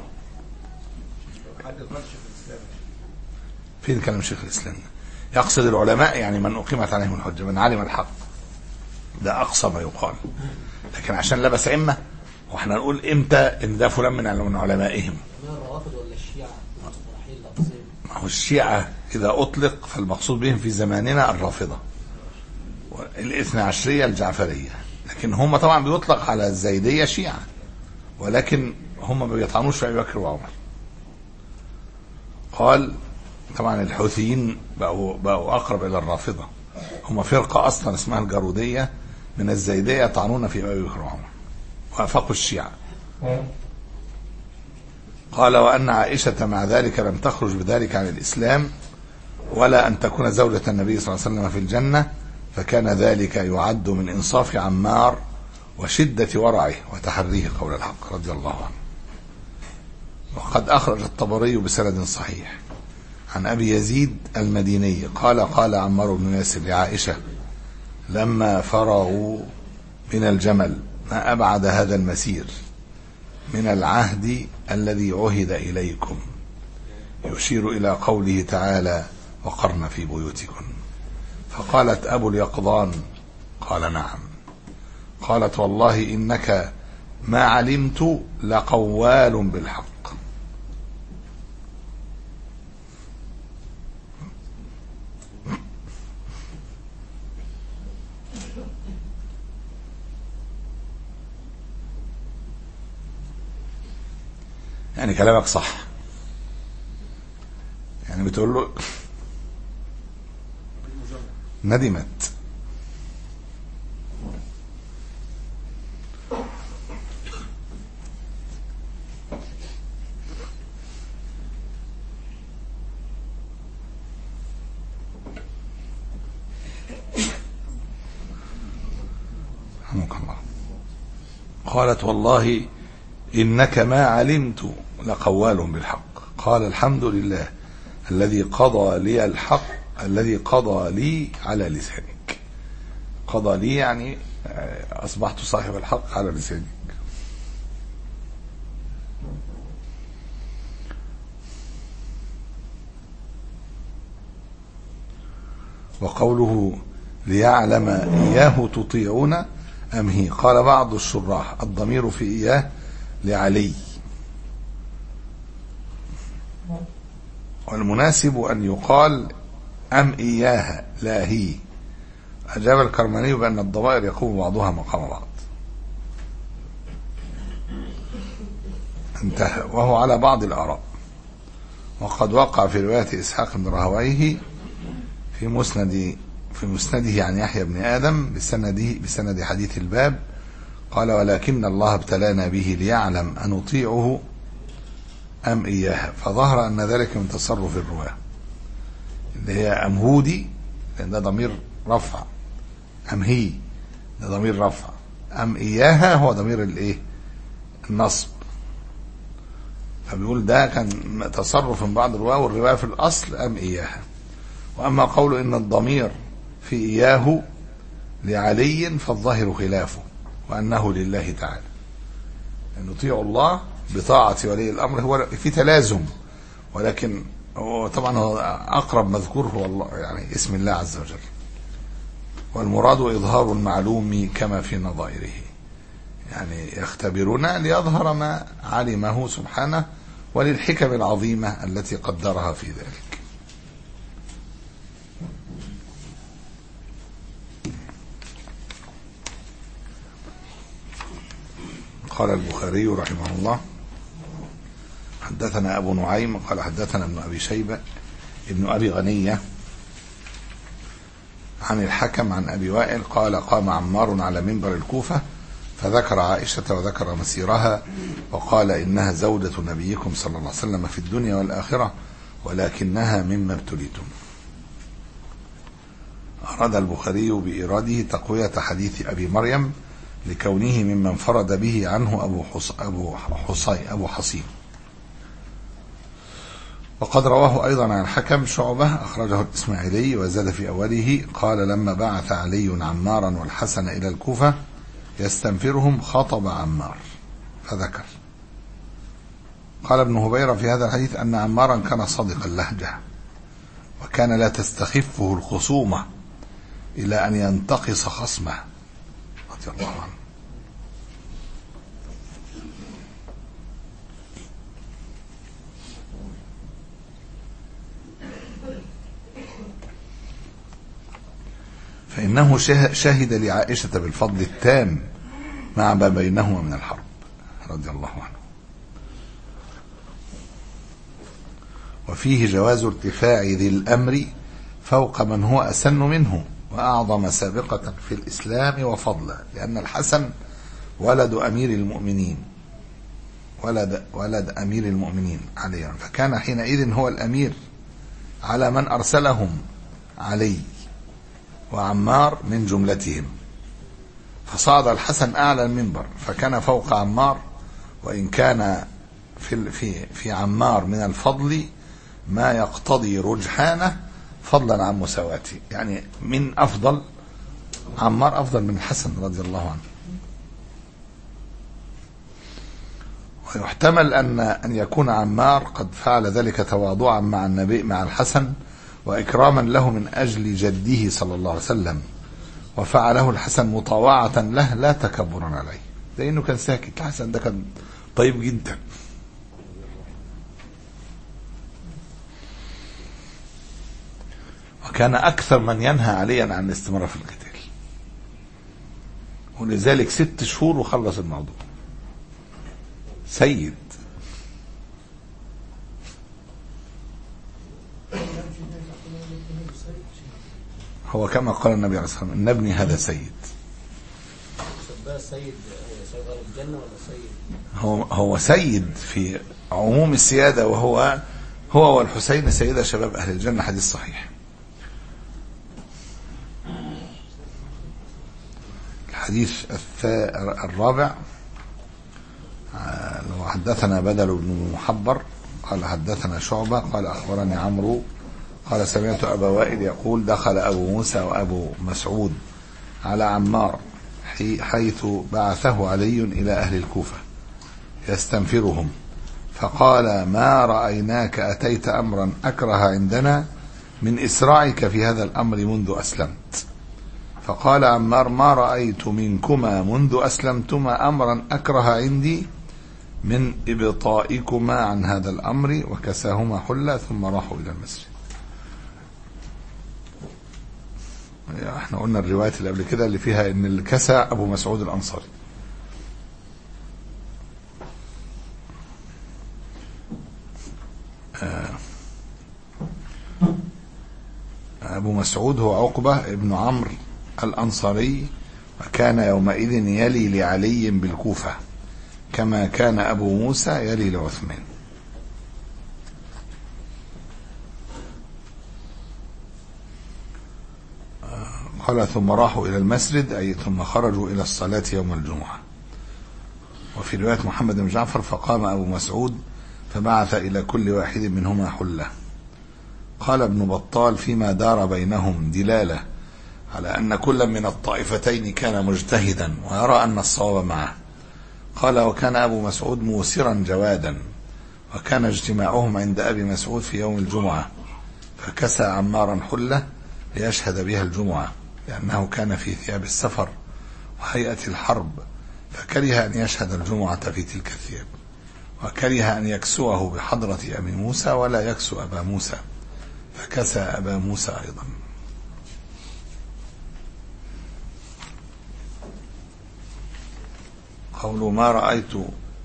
حد الغش في الإسلام فين كلام شيخ الإسلام يقصد العلماء يعني من أقيمت عليهم الحجة من علم الحق ده أقصى ما يقال لكن عشان لبس عمة واحنا نقول امتى ان ده فلان من من علمائهم ما الروافض ولا الشيعة مصطلحين لفظين ما هو الشيعة إذا أطلق فالمقصود بهم في زماننا الرافضة الاثنى عشرية الجعفرية لكن هم طبعا بيطلق على الزيدية شيعة ولكن هم ما بيطعنوش في أبي بكر وعمر قال طبعا الحوثيين بقوا بقوا أقرب إلى الرافضة هم فرقة أصلا اسمها الجارودية من الزيدية يطعنون في أبي بكر وعمر وافقوا الشيعة قال وأن عائشة مع ذلك لم تخرج بذلك عن الإسلام ولا أن تكون زوجة النبي صلى الله عليه وسلم في الجنة فكان ذلك يعد من إنصاف عمار وشدة ورعه وتحريه قول الحق رضي الله عنه وقد أخرج الطبري بسند صحيح عن أبي يزيد المديني قال قال عمار بن ياسر لعائشة لما فرغوا من الجمل ما أبعد هذا المسير من العهد الذي عهد إليكم يشير إلى قوله تعالى وقرن في بيوتكن فقالت أبو اليقظان قال نعم قالت والله إنك ما علمت لقوال بالحق يعني كلامك صح يعني بتقول له ندمت رحمك الله قالت والله إنك ما علمت لقوال بالحق قال الحمد لله الذي قضى لي الحق الذي قضى لي على لسانك قضى لي يعني آه، أصبحت صاحب الحق على لسانك وقوله ليعلم إياه تطيعون أم هي قال بعض الشراح الضمير في إياه لعلي والمناسب أن يقال أم إياها لا هي أجاب الكرماني بأن الضمائر يقوم بعضها مقام بعض انتهى وهو على بعض الآراء وقد وقع في رواية إسحاق بن راهويه في مسند في مسنده عن يحيى بن آدم بسنده بسند حديث الباب قال ولكن الله ابتلانا به ليعلم أن نطيعه أم إياها فظهر أن ذلك من تصرف الرواة اللي هي أم هودي لأن ده ضمير رفع أم هي ده ضمير رفع أم إياها هو ضمير الإيه النصب فبيقول ده كان تصرف من بعض الرواة والرواية في الأصل أم إياها وأما قول إن الضمير في إياه لعلي فالظاهر خلافه وأنه لله تعالى أن نطيع الله بطاعة ولي الأمر هو في تلازم ولكن هو طبعا هو أقرب مذكور هو الله يعني اسم الله عز وجل والمراد إظهار المعلوم كما في نظائره يعني يختبرنا ليظهر ما علمه سبحانه وللحكم العظيمة التي قدرها في ذلك قال البخاري رحمه الله حدثنا أبو نعيم قال حدثنا ابن أبي شيبة ابن أبي غنية عن الحكم عن أبي وائل قال قام عمار على منبر الكوفة فذكر عائشة وذكر مسيرها وقال إنها زوجة نبيكم صلى الله عليه وسلم في الدنيا والآخرة ولكنها مما ابتليتم أراد البخاري بإراده تقوية حديث أبي مريم لكونه ممن انفرد به عنه أبو حص أبو حصي أبو حصين وقد رواه أيضا عن الحكم شعبة أخرجه الإسماعيلي وزاد في أوله قال لما بعث علي عمارا والحسن إلى الكوفة يستنفرهم خطب عمار فذكر قال ابن هبيرة في هذا الحديث أن عمارا كان صادق اللهجة وكان لا تستخفه الخصومة إلى أن ينتقص خصمه رضي الله عنه فإنه شه- شهد لعائشة بالفضل التام مع ما بينهما من الحرب رضي الله عنه وفيه جواز ارتفاع ذي الأمر فوق من هو أسن منه وأعظم سابقة في الإسلام وفضلا لأن الحسن ولد أمير المؤمنين ولد ولد أمير المؤمنين عليا فكان حينئذ هو الأمير على من أرسلهم علي وعمار من جملتهم فصعد الحسن أعلى المنبر فكان فوق عمار وإن كان في في في عمار من الفضل ما يقتضي رجحانه فضلا عن مساواته يعني من أفضل عمار أفضل من الحسن رضي الله عنه ويحتمل أن أن يكون عمار قد فعل ذلك تواضعا مع النبي مع الحسن وإكراما له من أجل جده صلى الله عليه وسلم وفعله الحسن مطاوعة له لا تكبرا عليه لأنه كان ساكت الحسن ده كان طيب جدا وكان أكثر من ينهى عليا عن الاستمرار في القتال ولذلك ست شهور وخلص الموضوع سيد هو كما قال النبي عليه الصلاة والسلام إن ابني هذا سيد ده سيد سيد أهل الجنة ولا سيد هو هو سيد في عموم السيادة وهو هو والحسين سيدة شباب أهل الجنة حديث صحيح الحديث الثا- الرابع آه، لو حدثنا بدل بن محبر قال حدثنا شعبة قال أخبرني عمرو قال سمعت أبا وائل يقول دخل أبو موسى وأبو مسعود على عمار حي- حيث بعثه علي إلى أهل الكوفة يستنفرهم فقال ما رأيناك أتيت أمرا أكره عندنا من إسراعك في هذا الأمر منذ أسلمت فقال عمار ما رأيت منكما منذ أسلمتما أمرا أكره عندي من إبطائكما عن هذا الأمر وكساهما حلة ثم راحوا إلى المسجد احنا قلنا الروايات اللي قبل كده اللي فيها ان اللي كسى ابو مسعود الانصاري آه. ابو مسعود هو عقبه ابن عمرو الانصاري وكان يومئذ يلي لعلي بالكوفه كما كان ابو موسى يلي لعثمان قال ثم راحوا إلى المسجد أي ثم خرجوا إلى الصلاة يوم الجمعة وفي رواية محمد بن جعفر فقام أبو مسعود فبعث إلى كل واحد منهما حلة قال ابن بطال فيما دار بينهم دلالة على أن كل من الطائفتين كان مجتهدا ويرى أن الصواب معه قال وكان أبو مسعود موسرا جوادا وكان اجتماعهم عند أبي مسعود في يوم الجمعة فكسى عمارا حلة ليشهد بها الجمعة لأنه كان في ثياب السفر وهيئة الحرب فكره أن يشهد الجمعة في تلك الثياب وكره أن يكسوه بحضرة أبي موسى ولا يكسو أبا موسى فكسى أبا موسى أيضا قول ما رأيت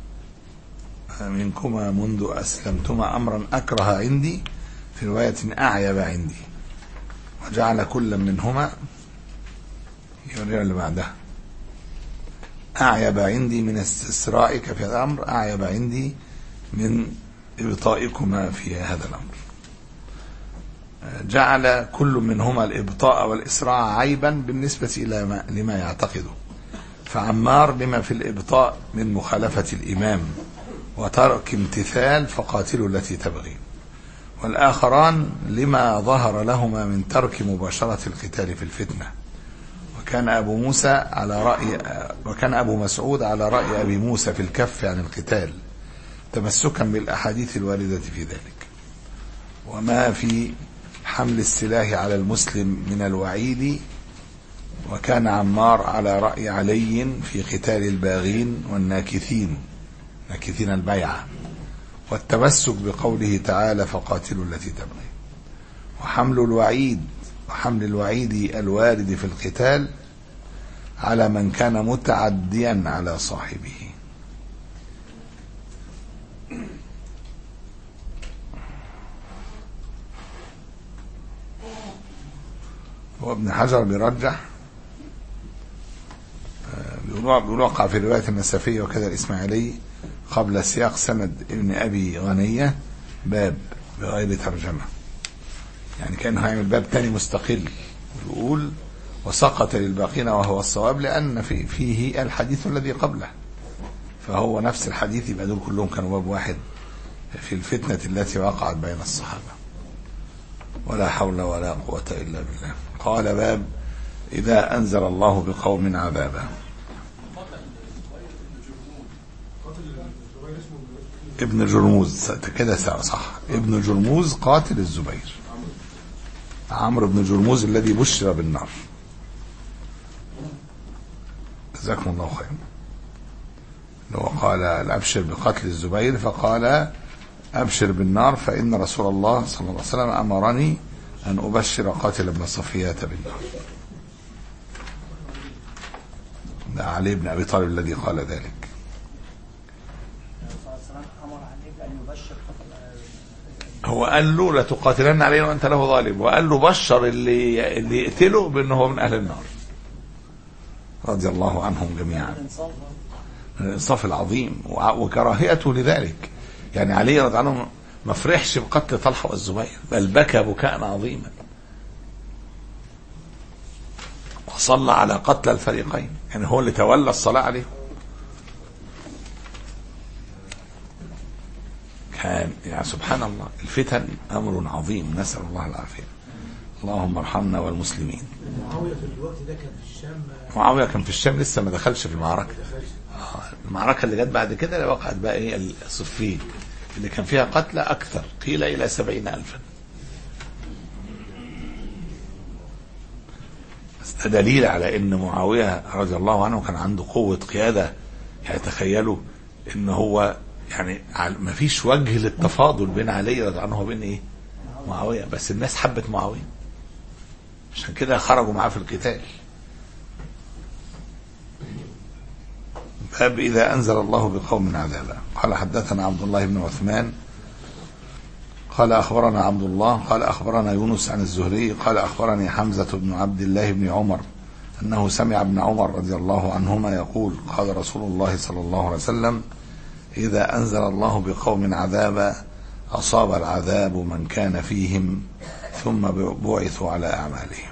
منكما منذ أسلمتما أمرا أكره عندي في رواية أعيب عندي وجعل كل منهما يوري اللي بعدها أعيب عندي من استسرائك في هذا الأمر أعيب عندي من إبطائكما في هذا الأمر جعل كل منهما الإبطاء والإسراع عيبا بالنسبة إلى ما لما يعتقده فعمار لما في الإبطاء من مخالفة الإمام وترك امتثال فقاتلوا التي تبغي والآخران لما ظهر لهما من ترك مباشرة القتال في الفتنة وكان أبو موسى على رأي وكان أبو مسعود على رأي أبي موسى في الكف عن القتال تمسكا بالأحاديث الواردة في ذلك وما في حمل السلاح على المسلم من الوعيد وكان عمار على رأي علي في قتال الباغين والناكثين ناكثين البيعة والتمسك بقوله تعالى فقاتلوا التي تبغي وحمل الوعيد وحمل الوعيد الوارد في القتال على من كان متعديا على صاحبه وابن حجر بيرجح بيقول بيقول وقع في رواية النسفية وكذا الإسماعيلي قبل سياق سند ابن أبي غنية باب بغير ترجمة يعني كأنه هيعمل باب تاني مستقل يقول وسقط للباقين وهو الصواب لأن في فيه الحديث الذي قبله فهو نفس الحديث يبقى دول كلهم كانوا باب واحد في الفتنة التي وقعت بين الصحابة ولا حول ولا قوة إلا بالله قال باب إذا أنزل الله بقوم عذابا ابن جرموز كده صح ابن جرموز قاتل الزبير عمرو بن جرموز الذي بشر بالنار جزاكم الله خيرا لو قال الأبشر بقتل الزبير فقال أبشر بالنار فإن رسول الله صلى الله عليه وسلم أمرني أن أبشر قاتل ابن صفية بالنار ده علي بن أبي طالب الذي قال ذلك هو قال له لا تقاتلن علينا وانت له ظالم وقال له بشر اللي اللي يقتله بانه هو من اهل النار رضي الله عنهم جميعا الانصاف العظيم وكراهيته لذلك يعني علي رضي الله عنه ما فرحش بقتل طلحه والزبير بل بكى بكاء عظيما وصلى على قتل الفريقين يعني هو اللي تولى الصلاه عليهم كان يعني سبحان الله الفتن أمر عظيم نسأل الله العافية اللهم ارحمنا والمسلمين معاويه في الوقت ده كان في الشام آه، معاوية كان في الشام لسه ما دخلش في المعركة آه، المعركة اللي جت بعد كده اللي وقعت بقى ايه الصفين اللي كان فيها قتلى أكثر قيل إلى سبعين ألفا بس ده دليل على ان معاوية رضي الله عنه كان عنده قوة قيادة يعني تخيلوا ان هو يعني ما فيش وجه للتفاضل بين علي رضي الله عنه وبين ايه معاوية بس الناس حبت معاوية عشان كده خرجوا معاه في القتال باب إذا أنزل الله بقوم عذابا قال حدثنا عبد الله بن عثمان قال أخبرنا عبد الله قال أخبرنا يونس عن الزهري قال أخبرني حمزة بن عبد الله بن عمر أنه سمع ابن عمر رضي الله عنهما يقول قال رسول الله صلى الله عليه وسلم إذا أنزل الله بقوم عذابا أصاب العذاب من كان فيهم ثم بعثوا على أعمالهم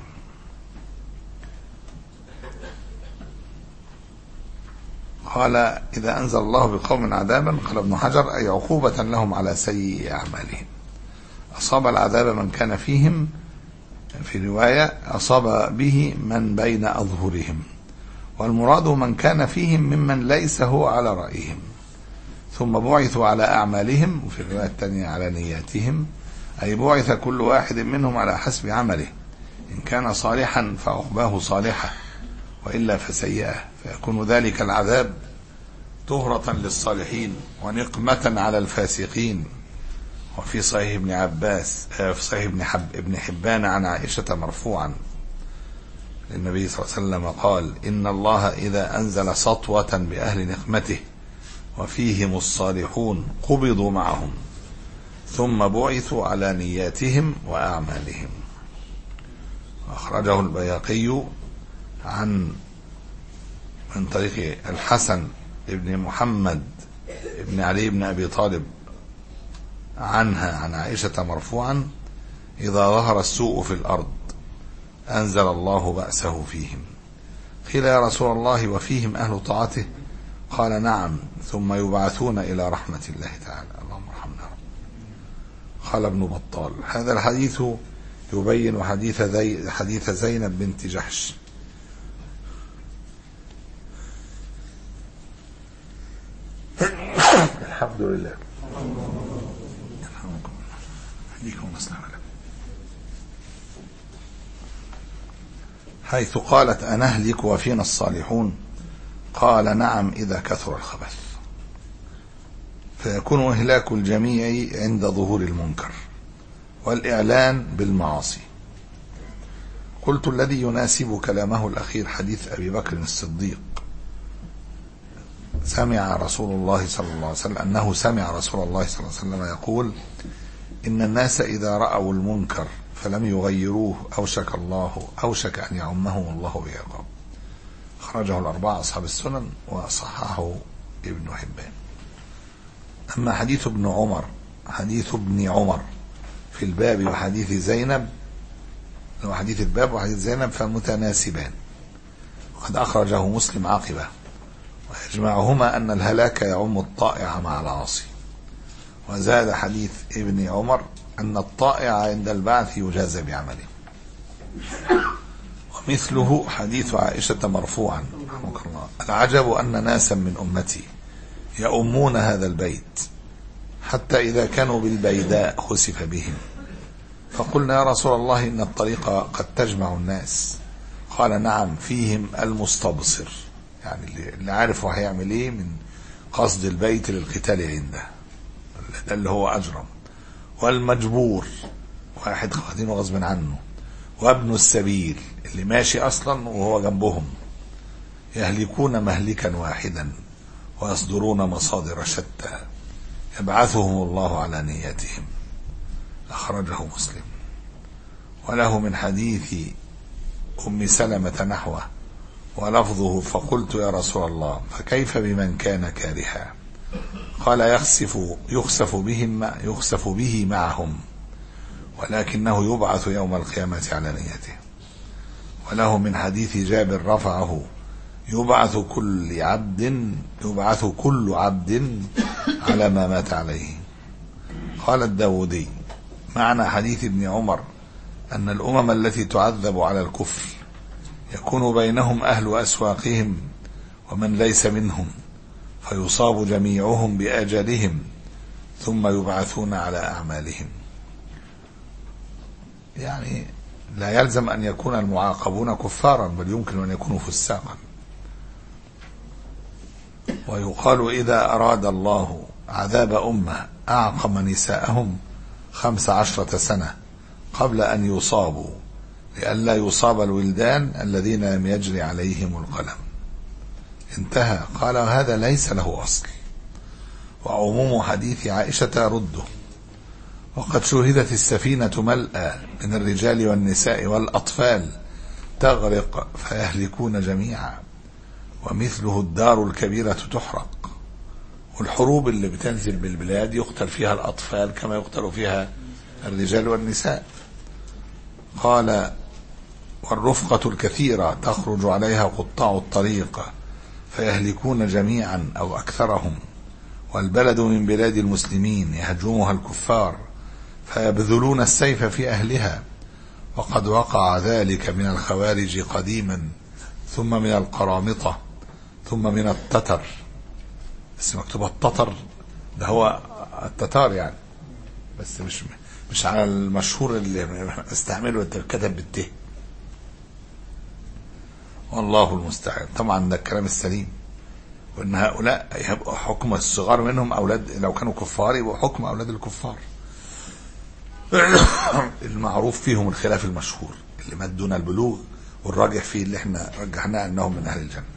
قال إذا أنزل الله بقوم عذابا قال ابن حجر أي عقوبة لهم على سيء أعمالهم أصاب العذاب من كان فيهم في رواية أصاب به من بين أظهرهم والمراد من كان فيهم ممن ليس هو على رأيهم ثم بعثوا على أعمالهم وفي الرواية الثانية على نياتهم أي بعث كل واحد منهم على حسب عمله إن كان صالحا فعقباه صالحة وإلا فسيئة فيكون ذلك العذاب طهرة للصالحين ونقمة على الفاسقين وفي صحيح ابن عباس آه، في صحيح ابن حب ابن حبان عن عائشة مرفوعا النبي صلى الله عليه وسلم قال إن الله إذا أنزل سطوة بأهل نقمته وفيهم الصالحون قبضوا معهم ثم بعثوا على نياتهم وأعمالهم أخرجه البياقي عن من طريق الحسن ابن محمد ابن علي بن أبي طالب عنها عن عائشة مرفوعا إذا ظهر السوء في الأرض أنزل الله بأسه فيهم قيل يا رسول الله وفيهم أهل طاعته قال نعم ثم يبعثون إلى رحمة الله تعالى اللهم ارحمنا يا رب. قال ابن بطال هذا الحديث يبين حديث, زي حديث زينب بنت جحش الحمد لله يرحمكم الله. يهديكم ويصلح بالكم. حيث قالت أنهلك وفينا الصالحون قال نعم إذا كثر الخبث فيكون إهلاك الجميع عند ظهور المنكر والإعلان بالمعاصي قلت الذي يناسب كلامه الأخير حديث أبي بكر الصديق سمع رسول الله صلى الله عليه وسلم أنه سمع رسول الله صلى الله عليه وسلم يقول إن الناس إذا رأوا المنكر فلم يغيروه أوشك الله أوشك أن يعمهم الله بعقاب أخرجه الأربعة أصحاب السنن وصححه ابن حبان أما حديث ابن عمر حديث ابن عمر في الباب وحديث زينب وحديث الباب وحديث زينب فمتناسبان وقد أخرجه مسلم عاقبة ويجمعهما أن الهلاك يعم الطائع مع العاصي وزاد حديث ابن عمر أن الطائع عند البعث يجازى بعمله ومثله حديث عائشة مرفوعا رحمك الله العجب أن ناسا من أمتي يؤمون هذا البيت حتى إذا كانوا بالبيداء خسف بهم فقلنا يا رسول الله إن الطريق قد تجمع الناس قال نعم فيهم المستبصر يعني اللي- اللي عارف هو هيعمل ايه من قصد البيت للقتال عنده ده اللي هو أجرم والمجبور واحد واخدينه غصب عنه وابن السبيل اللي ماشي أصلا وهو جنبهم يهلكون مهلكا واحدا ويصدرون مصادر شتى يبعثهم الله على نيتهم أخرجه مسلم وله من حديث أم سلمة نحوه ولفظه فقلت يا رسول الله فكيف بمن كان كارها قال يخسف يخسف بهم يخسف به معهم ولكنه يبعث يوم القيامة على نيته وله من حديث جابر رفعه يبعث كل عبد يبعث كل عبد على ما مات عليه قال الداودي معنى حديث ابن عمر أن الأمم التي تعذب على الكفر يكون بينهم أهل أسواقهم ومن ليس منهم فيصاب جميعهم بأجلهم ثم يبعثون على أعمالهم يعني لا يلزم أن يكون المعاقبون كفارا بل يمكن أن يكونوا فساقا ويقال إذا أراد الله عذاب أمة أعقم نساءهم خمس عشرة سنة قبل أن يصابوا لئلا يصاب الولدان الذين لم يجري عليهم القلم انتهى قال هذا ليس له أصل وعموم حديث عائشة رده وقد شهدت السفينة ملأى من الرجال والنساء والأطفال تغرق فيهلكون جميعا ومثله الدار الكبيرة تحرق والحروب اللي بتنزل بالبلاد يقتل فيها الأطفال كما يقتل فيها الرجال والنساء قال والرفقة الكثيرة تخرج عليها قطاع الطريق فيهلكون جميعا أو أكثرهم والبلد من بلاد المسلمين يهجمها الكفار فيبذلون السيف في أهلها وقد وقع ذلك من الخوارج قديما ثم من القرامطة ثم من التتر بس مكتوب التتر ده هو التتار يعني بس مش مش على المشهور اللي استعمله انت كتب بالته والله المستعان طبعا ده الكلام السليم وان هؤلاء يبقى حكم الصغار منهم اولاد لو كانوا كفار يبقوا حكم اولاد الكفار المعروف فيهم الخلاف المشهور اللي مات دون البلوغ والراجح فيه اللي احنا رجحناه انهم من اهل الجنه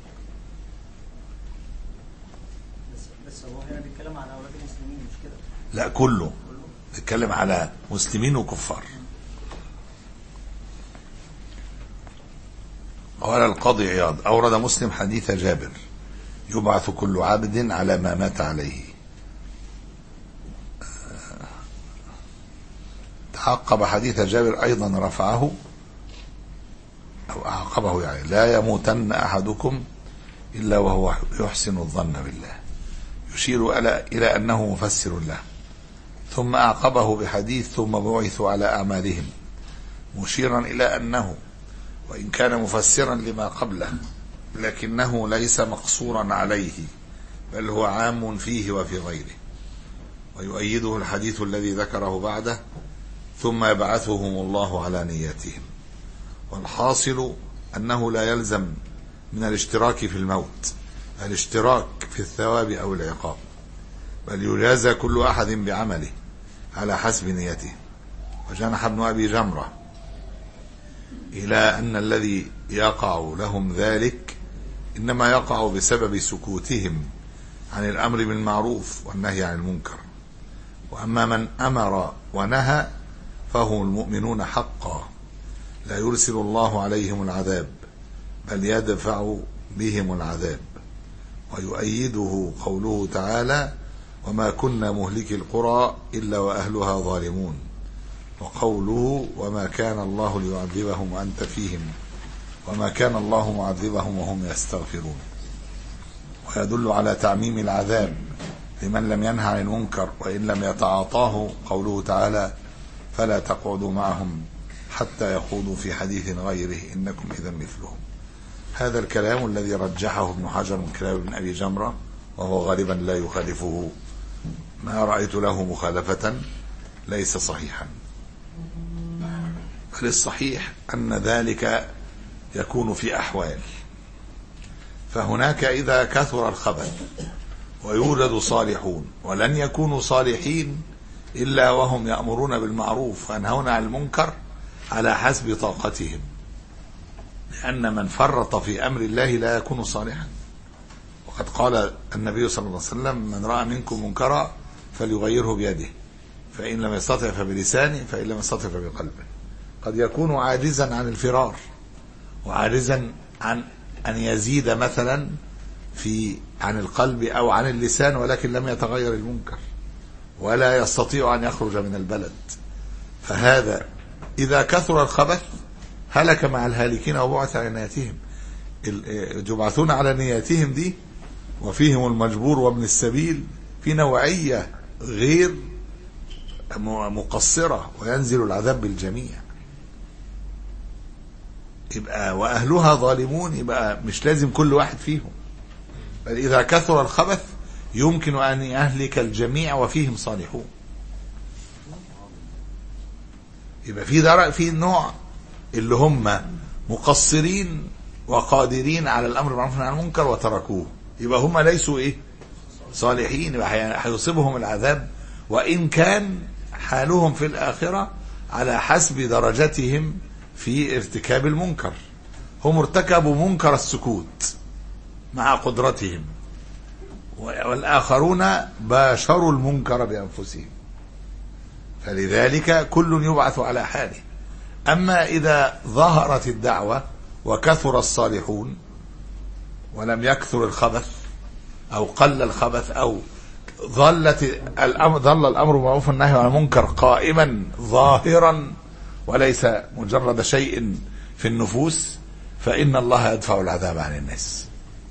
بس بس هو هنا بيتكلم عن اولاد المسلمين مش كده لا كله نتكلم على مسلمين وكفار قال القاضي عياض أورد مسلم حديث جابر يبعث كل عبد على ما مات عليه تعقب حديث جابر أيضا رفعه أو أعقبه يعني لا يموتن أحدكم إلا وهو يحسن الظن بالله يشير إلى أنه مفسر له ثم أعقبه بحديث ثم بعثوا على أعمالهم مشيرا إلى أنه وإن كان مفسرا لما قبله لكنه ليس مقصورا عليه بل هو عام فيه وفي غيره ويؤيده الحديث الذي ذكره بعده ثم يبعثهم الله على نياتهم والحاصل أنه لا يلزم من الاشتراك في الموت الاشتراك في الثواب أو العقاب بل يجازى كل أحد بعمله على حسب نيته وجنح ابن أبي جمرة إلى أن الذي يقع لهم ذلك إنما يقع بسبب سكوتهم عن الأمر بالمعروف والنهي عن المنكر وأما من أمر ونهى فهم المؤمنون حقا لا يرسل الله عليهم العذاب بل يدفع بهم العذاب ويؤيده قوله تعالى وما كنا مهلك القرى إلا وأهلها ظالمون وقوله وما كان الله ليعذبهم وأنت فيهم وما كان الله معذبهم وهم يستغفرون ويدل على تعميم العذاب لمن لم ينهى عن المنكر وإن لم يتعاطاه قوله تعالى فلا تقعدوا معهم حتى يخوضوا في حديث غيره إنكم إذا مثلهم هذا الكلام الذي رجحه ابن حجر من كلام ابن أبي جمرة وهو غالبا لا يخالفه ما رأيت له مخالفة ليس صحيحا بل الصحيح أن ذلك يكون في أحوال فهناك إذا كثر الخبث ويوجد صالحون ولن يكونوا صالحين إلا وهم يأمرون بالمعروف وينهون عن المنكر على حسب طاقتهم لأن من فرط في أمر الله لا يكون صالحا وقد قال النبي صلى الله عليه وسلم من رأى منكم منكرا فليغيره بيده فإن لم يستطع فبلسانه فإن لم يستطع فبقلبه قد يكون عاجزا عن الفرار وعاجزا عن أن يزيد مثلا في عن القلب أو عن اللسان ولكن لم يتغير المنكر ولا يستطيع أن يخرج من البلد فهذا إذا كثر الخبث هلك مع الهالكين وبعث على نياتهم يبعثون على نياتهم دي وفيهم المجبور وابن السبيل في نوعية غير م- مقصرة وينزل العذاب بالجميع يبقى وأهلها ظالمون يبقى مش لازم كل واحد فيهم بل إذا كثر الخبث يمكن أن يهلك الجميع وفيهم صالحون يبقى في درجة في نوع اللي هم مقصرين وقادرين على الامر بالمعروف والنهي عن المنكر وتركوه يبقى هم ليسوا ايه صالحين يبقى هي- هيصيبهم العذاب وان كان حالهم في الاخره على حسب درجتهم في ارتكاب المنكر هم ارتكبوا منكر السكوت مع قدرتهم والاخرون باشروا المنكر بانفسهم فلذلك كل يبعث على حاله أما إذا ظهرت الدعوة وكثر الصالحون ولم يكثر الخبث أو قل الخبث أو ظلت الأمر ظل الأمر بالمعروف والنهي عن المنكر قائما ظاهرا وليس مجرد شيء في النفوس فإن الله يدفع العذاب عن الناس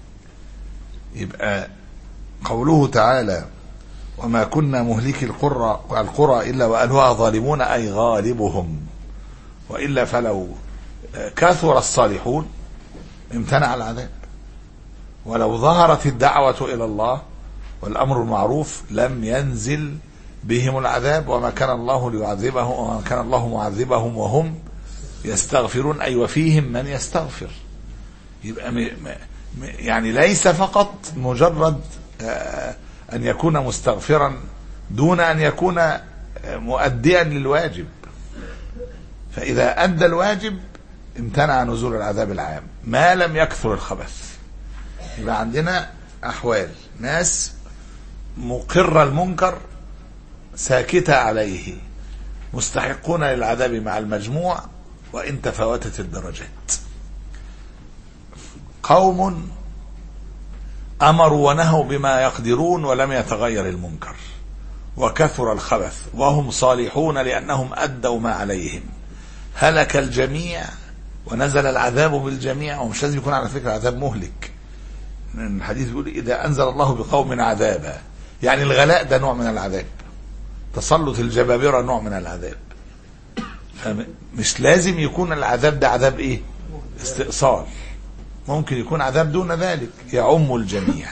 يبقى قوله تعالى وما كنا مهلكي القرى القرى إلا وأهلها ظالمون أي غالبهم وإلا فلو كثر الصالحون امتنع العذاب ولو ظهرت الدعوة إلى الله والأمر المعروف لم ينزل بهم العذاب وما كان الله ليعذبهم وما كان الله معذبهم وهم يستغفرون أي وفيهم من يستغفر يبقى م م م- يعني ليس فقط مجرد آه، أن يكون مستغفرا دون أن يكون آه، مؤديا للواجب فإذا أدى الواجب امتنع نزول العذاب العام ما لم يكثر الخبث يبقى عندنا أحوال ناس مقر المنكر ساكتة عليه مستحقون للعذاب مع المجموع وإن تفاوتت الدرجات قوم أمروا ونهوا بما يقدرون ولم يتغير المنكر وكثر الخبث وهم صالحون لأنهم أدوا ما عليهم هلك الجميع ونزل العذاب بالجميع ومش لازم يكون على فكرة عذاب مهلك من الحديث بيقول إذا أنزل الله بقوم عذابا يعني الغلاء ده نوع من العذاب تسلط الجبابرة نوع من العذاب فمش لازم يكون العذاب ده عذاب ايه استئصال ممكن يكون عذاب دون ذلك يعم الجميع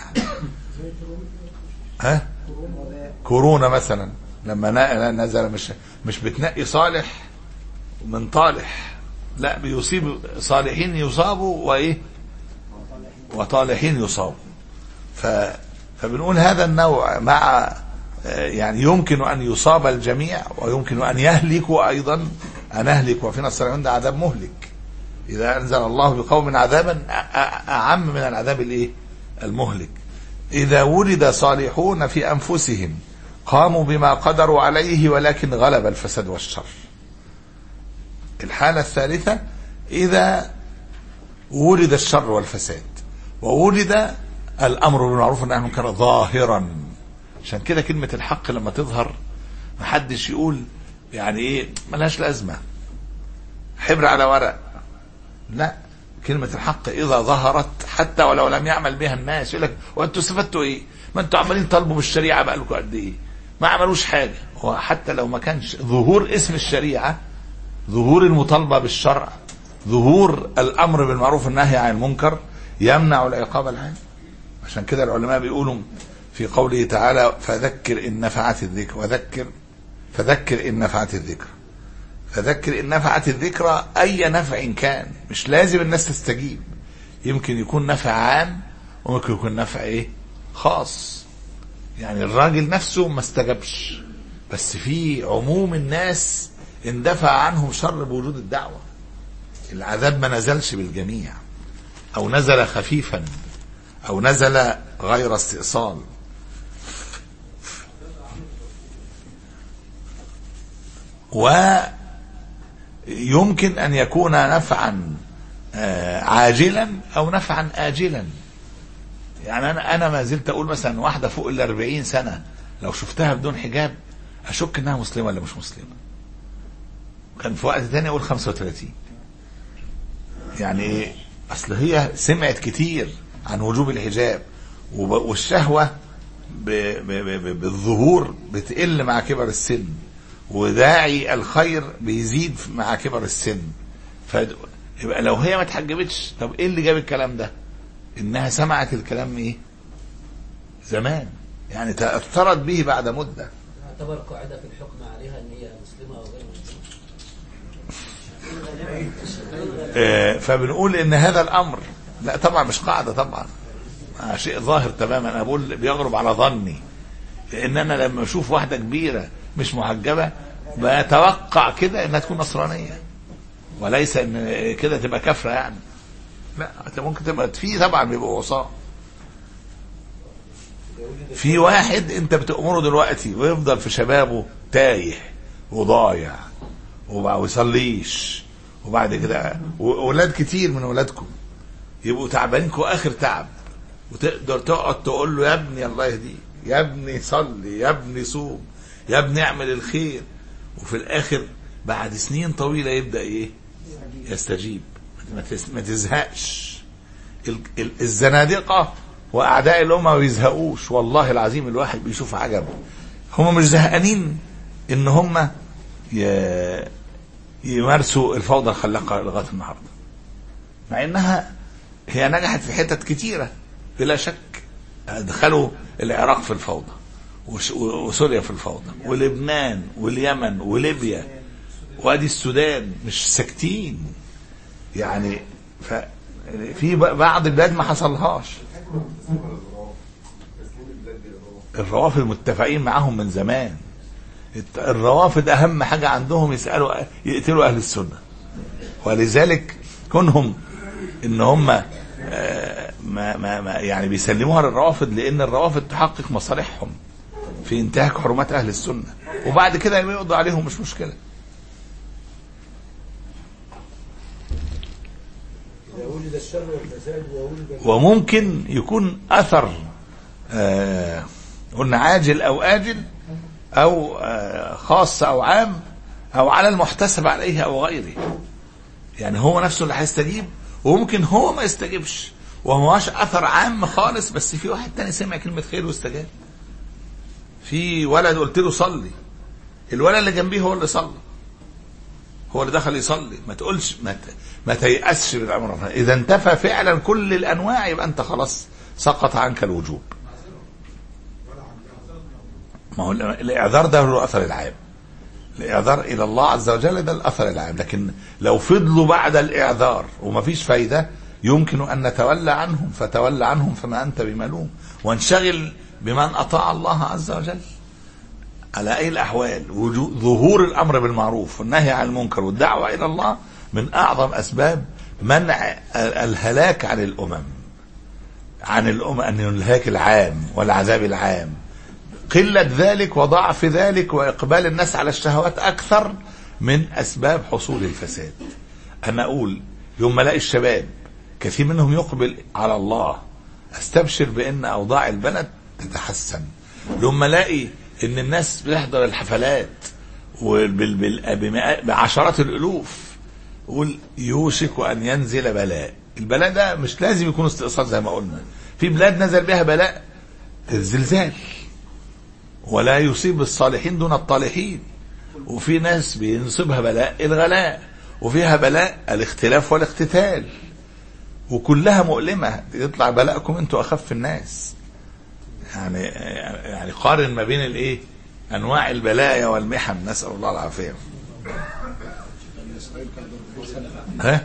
ها كورونا مثلا لما نا- نزل مش مش بتنقي صالح من طالح لا بيصيب صالحين يصابوا وايه وطالحين يصابوا ف فبنقول هذا النوع مع آه، يعني يمكن ان يصاب الجميع ويمكن ان يهلكوا ايضا ان اهلك وفينا الصالحون ده عذاب مهلك اذا انزل الله بقوم عذابا أ- أ- اعم من العذاب الايه المهلك اذا ولد صالحون في انفسهم قاموا بما قدروا عليه ولكن غلب الفساد والشر الحالة الثالثة إذا ولد الشر والفساد وولد الأمر بالمعروف والنهي عن المنكر ظاهرا عشان كده كلمة الحق لما تظهر محدش يقول يعني ايه ملهاش لازمة حبر على ورق لا كلمة الحق إذا ظهرت حتى ولو لم يعمل بها الناس يقول لك وأنتوا استفدتوا إيه؟ ما أنتوا عمالين تطالبوا بالشريعة بقى لكم قد إيه؟ ما عملوش حاجة هو حتى لو ما كانش ظهور اسم الشريعة ظهور المطالبة بالشرع ظهور الأمر بالمعروف والنهي عن المنكر يمنع العقاب العام عشان كده العلماء بيقولوا في قوله تعالى فذكر إن نفعت الذكر وذكر فذكر إن نفعت الذكر فذكر إن نفعت الذكرى أي نفع كان مش لازم الناس تستجيب يمكن يكون نفع عام وممكن يكون نفع إيه خاص يعني الراجل نفسه ما استجابش بس في عموم الناس اندفع عنهم شر بوجود الدعوة العذاب ما نزلش بالجميع أو نزل خفيفا أو نزل غير استئصال ويمكن أن يكون نفعا آه، عاجلا أو نفعا آجلا يعني أنا أنا ما زلت أقول مثلا واحدة فوق ال 40 سنة لو شفتها بدون حجاب أشك إنها مسلمة ولا مش مسلمة كان في وقت تاني أقول 35 يعني إيه أصل هي سمعت كتير عن وجوب الحجاب وب- والشهوة ب- ب- ب- ب- بالظهور بتقل مع كبر السن وداعي الخير بيزيد مع كبر السن فيبقى لو هي ما اتحجبتش طب ايه اللي جاب الكلام ده انها سمعت الكلام ايه زمان يعني تاثرت به بعد مده يعتبر قاعدة في الحكم عليها ان هي مسلمة او غير مسلمة آه، فبنقول ان هذا الامر لا طبعا مش قاعده طبعا آه، شيء ظاهر تماما انا بقول بيغرب على ظني لان انا لما اشوف واحده كبيره مش محجبه بتوقع كده انها تكون نصرانيه وليس ان كده تبقى كافره يعني لا انت ممكن تبقى في طبعا بيبقوا عصاه في واحد انت بتأمره دلوقتي ويفضل في شبابه تايه وضايع وما يصليش وبعد كده واولاد كتير من اولادكم يبقوا تعبانينكم اخر تعب وتقدر تقعد تقول له يا ابني الله يهديك يا ابني صلي يا ابني صوم يا ابني اعمل الخير وفي الاخر بعد سنين طويله يبدا ايه يستجيب ما تس- ما تزهقش ال- ال- الزنادقه واعداء الامه ما بيزهقوش والله العظيم الواحد بيشوف عجب هم مش زهقانين ان هم ي- يمارسوا الفوضى الخلاقه لغايه النهارده مع انها هي نجحت في حتت كتيره بلا شك دخلوا العراق في الفوضى وش- وسوريا في الفوضى ولبنان واليمن وليبيا وادي السودان مش ساكتين يعني ف في ب- بعض البلاد ما حصلهاش الروافد متفقين معاهم من زمان الت- الروافد اهم حاجه عندهم يسالوا يقتلوا اهل السنه ولذلك كونهم ان هم آه، ما ما ما يعني بيسلموها للروافد لان الروافد تحقق مصالحهم في انتهاك حرمات اهل السنه وبعد كده يقضوا عليهم مش مشكله إذا وجد الشر والفساد ووجد وممكن يكون اثر آه، قلنا عاجل او اجل او آه، خاص او عام او على المحتسب عليه او غيره يعني هو نفسه اللي هيستجيب وممكن هو ما يستجيبش وما هوش اثر عام خالص بس في واحد تاني سمع كلمه خير واستجاب في ولد قلت له صلي الولد اللي جنبيه هو اللي صلى هو اللي دخل يصلي ما تقولش ما, ت... ما تيأسش بالامر اذا انتفى فعلا كل الانواع يبقى انت خلاص سقط عنك الوجوب ما هو الاعذار ده هو الاثر العام الاعذار الى الله عز وجل ده الاثر العام لكن لو فضلوا بعد الاعذار وما فيش فايده يمكن ان نتولى عنهم فتولى عنهم فما انت بملوم وانشغل بمن اطاع الله عز وجل على اي الاحوال وجو- ظهور الامر بالمعروف والنهي عن المنكر والدعوه الى الله من اعظم اسباب منع ال- الهلاك عن الامم عن الامم ان الهلاك العام والعذاب العام قلة ذلك وضعف ذلك وإقبال الناس على الشهوات أكثر من أسباب حصول الفساد أنا أقول يوم ما ألاقي الشباب كثير منهم يقبل على الله أستبشر بأن أوضاع البلد تتحسن يوم ما ألاقي أن الناس بتحضر الحفلات وبال- بال- بمئات- بعشرات الألوف يقول يوشك أن ينزل بلاء البلاء ده مش لازم يكون استئصال زي ما قلنا في بلاد نزل بها بلاء الزلزال ولا يصيب الصالحين دون الطالحين وفي ناس بينصبها بلاء الغلاء وفيها بلاء الاختلاف والاقتتال وكلها مؤلمة يطلع بلاءكم انتوا أخف الناس يعني يعني قارن ما بين الايه انواع البلايا والمحن نسأل الله العافية ها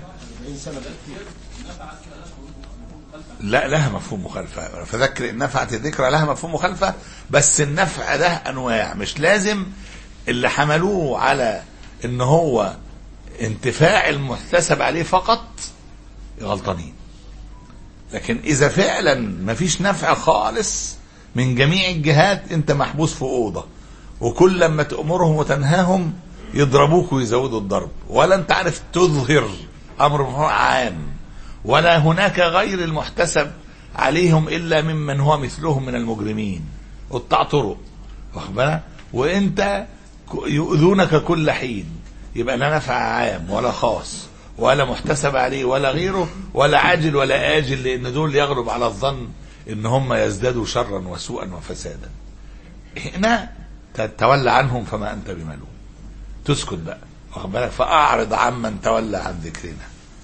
لا لها مفهوم مخالفة فذكر إن نفعت الذكرى لها مفهوم مخالفة بس النفع ده أنواع مش لازم اللي حملوه على إن هو انتفاع المحتسب عليه فقط غلطانين لكن إذا فعلا مفيش نفع خالص من جميع الجهات أنت محبوس في أوضة وكل لما تأمرهم وتنهاهم يضربوك ويزودوا الضرب ولا أنت عارف تظهر أمر عام ولا هناك غير المحتسب عليهم الا ممن هو مثلهم من المجرمين قطاع طرق واخد بالك؟ وانت ك- يؤذونك كل حين يبقى لا نفع عام ولا خاص ولا محتسب عليه ولا غيره ولا عاجل ولا آجل لأن دول يغلب على الظن إن هم يزدادوا شرا وسوءا وفسادا هنا تتولى عنهم فما أنت بملوم تسكت بقى واخد بالك فاعرض عمن تولى عن ذكرنا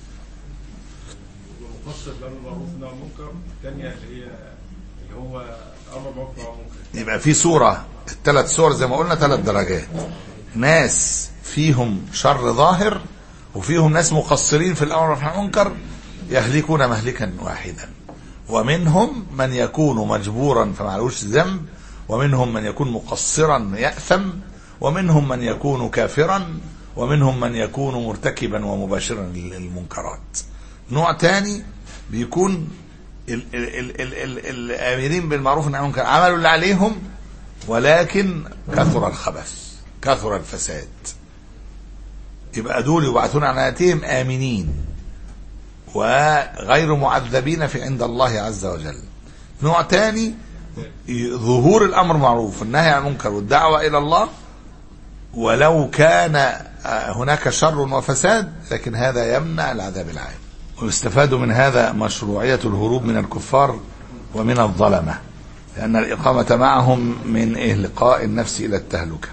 ومقصد الامر بالمعروف والنهي عن المنكر الثانيه اللي هي اللي هو امر بالمعروف والنهي عن المنكر يبقى في صورة الثلاث صور زي ما قلنا ثلاث درجات ناس فيهم شر ظاهر وفيهم ناس مقصرين في الامر والنهي عن المنكر يهلكون مهلكا واحدا ومنهم من يكون مجبورا فمعلوش ذنب ومنهم من يكون مقصرا يأثم ومنهم من يكون كافرا ومنهم من يكون مرتكبا ومباشرا للمنكرات نوع تاني بيكون ال ال ال ال ال الامرين بالمعروف والنهي عن المنكر عملوا اللي عليهم ولكن كثر الخبث كثر الفساد يبقى دول يبعثون عن آياتهم آمنين وغير معذبين في عند الله عز وجل نوع تاني ظهور الأمر معروف والنهي عن المنكر والدعوة إلى الله ولو كان آه، هناك شر وفساد لكن هذا يمنع العذاب العام ويستفاد من هذا مشروعية الهروب من الكفار ومن الظلمة لأن الإقامة معهم من إهلقاء النفس إلى التهلكة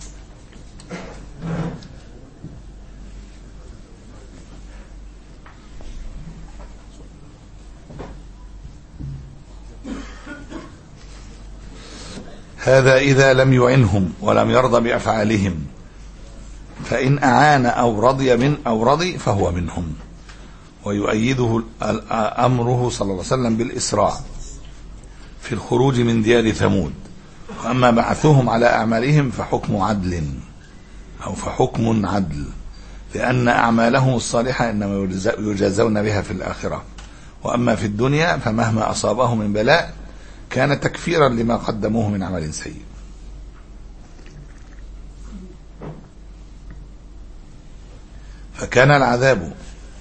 هذا إذا لم يعنهم ولم يرضى بأفعالهم فإن أعان أو رضي من أو رضي فهو منهم ويؤيده ال- أمره صلى الله عليه وسلم بالإسراع في الخروج من ديار ثمود وأما بعثهم على أعمالهم فحكم عدل أو فحكم عدل لأن أعمالهم الصالحة إنما يجز- يجازون بها في الآخرة وأما في الدنيا فمهما أصابهم من بلاء كان تكفيرا لما قدموه من عمل سيء فكان العذاب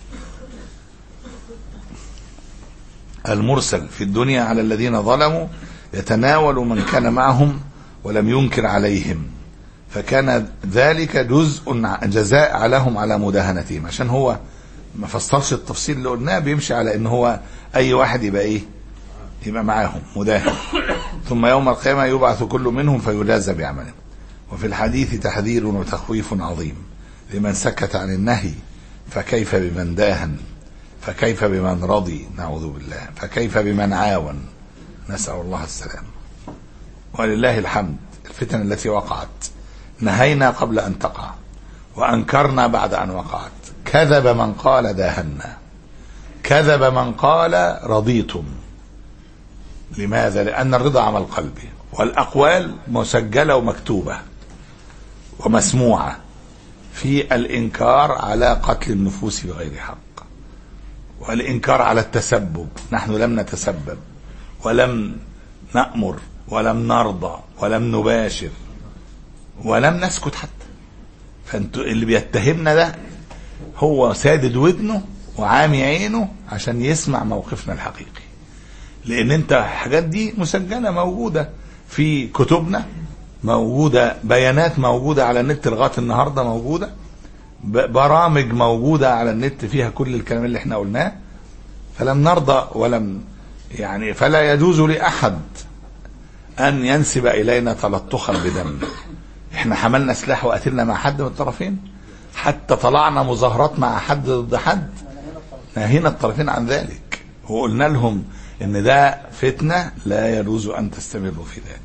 المرسل في الدنيا على الذين ظلموا يتناول من كان معهم ولم ينكر عليهم فكان ذلك جزء ع- جزاء لهم على مداهنتهم عشان هو ما فسرش التفصيل اللي قلناه بيمشي على ان هو اي واحد يبقى ايه يبقى معاهم مداهن ثم يوم القيامة يبعث كل منهم فيجازى بعمله وفي الحديث تحذير وتخويف عظيم لمن سكت عن النهي فكيف بمن داهن فكيف بمن رضي نعوذ بالله فكيف بمن عاون نسأل الله السلام ولله الحمد الفتن التي وقعت نهينا قبل أن تقع وأنكرنا بعد أن وقعت كذب من قال داهنا كذب من قال رضيتم لماذا؟ لأن الرضا عمل قلبي والأقوال مسجلة ومكتوبة ومسموعة في الإنكار على قتل النفوس بغير حق والإنكار على التسبب نحن لم نتسبب ولم نأمر ولم نرضى ولم نباشر ولم نسكت حتى فانتوا اللي بيتهمنا ده هو سادد ودنه وعامي عينه عشان يسمع موقفنا الحقيقي لان انت الحاجات دي مسجله موجوده في كتبنا موجوده بيانات موجوده على النت لغايه النهارده موجوده ب- برامج موجوده على النت فيها كل الكلام اللي احنا قلناه فلم نرضى ولم يعني فلا يجوز لاحد ان ينسب الينا تلطخا بدم احنا حملنا سلاح وقتلنا مع حد من الطرفين حتى طلعنا مظاهرات مع حد ضد حد نهينا الطرفين عن ذلك وقلنا لهم ان ده فتنه لا يجوز ان تستمروا في ذلك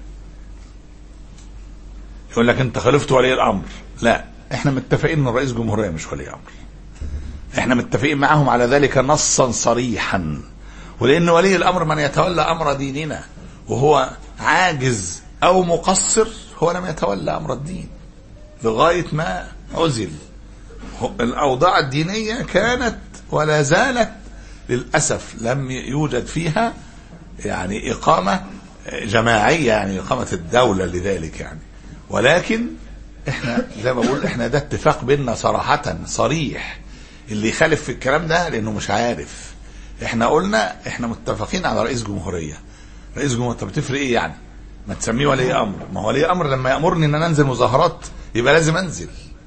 يقول لك انت خالفت ولي الامر لا احنا متفقين ان الرئيس جمهوريه مش ولي امر احنا متفقين معاهم على ذلك نصا صريحا ولان ولي الامر من يتولى امر ديننا وهو عاجز او مقصر هو لم يتولى امر الدين لغايه ما عزل هو- الاوضاع الدينيه كانت ولا زالت للاسف لم يوجد فيها يعني اقامه جماعيه يعني اقامه الدوله لذلك يعني ولكن احنا زي ما بقول احنا ده اتفاق بيننا صراحه صريح اللي يخالف في الكلام ده لانه مش عارف احنا قلنا احنا متفقين على رئيس جمهوريه رئيس جمهوريه طب بتفرق ايه يعني ما تسميه ولي امر ما هو ولي امر لما يامرني ان انا انزل مظاهرات يبقى لازم انزل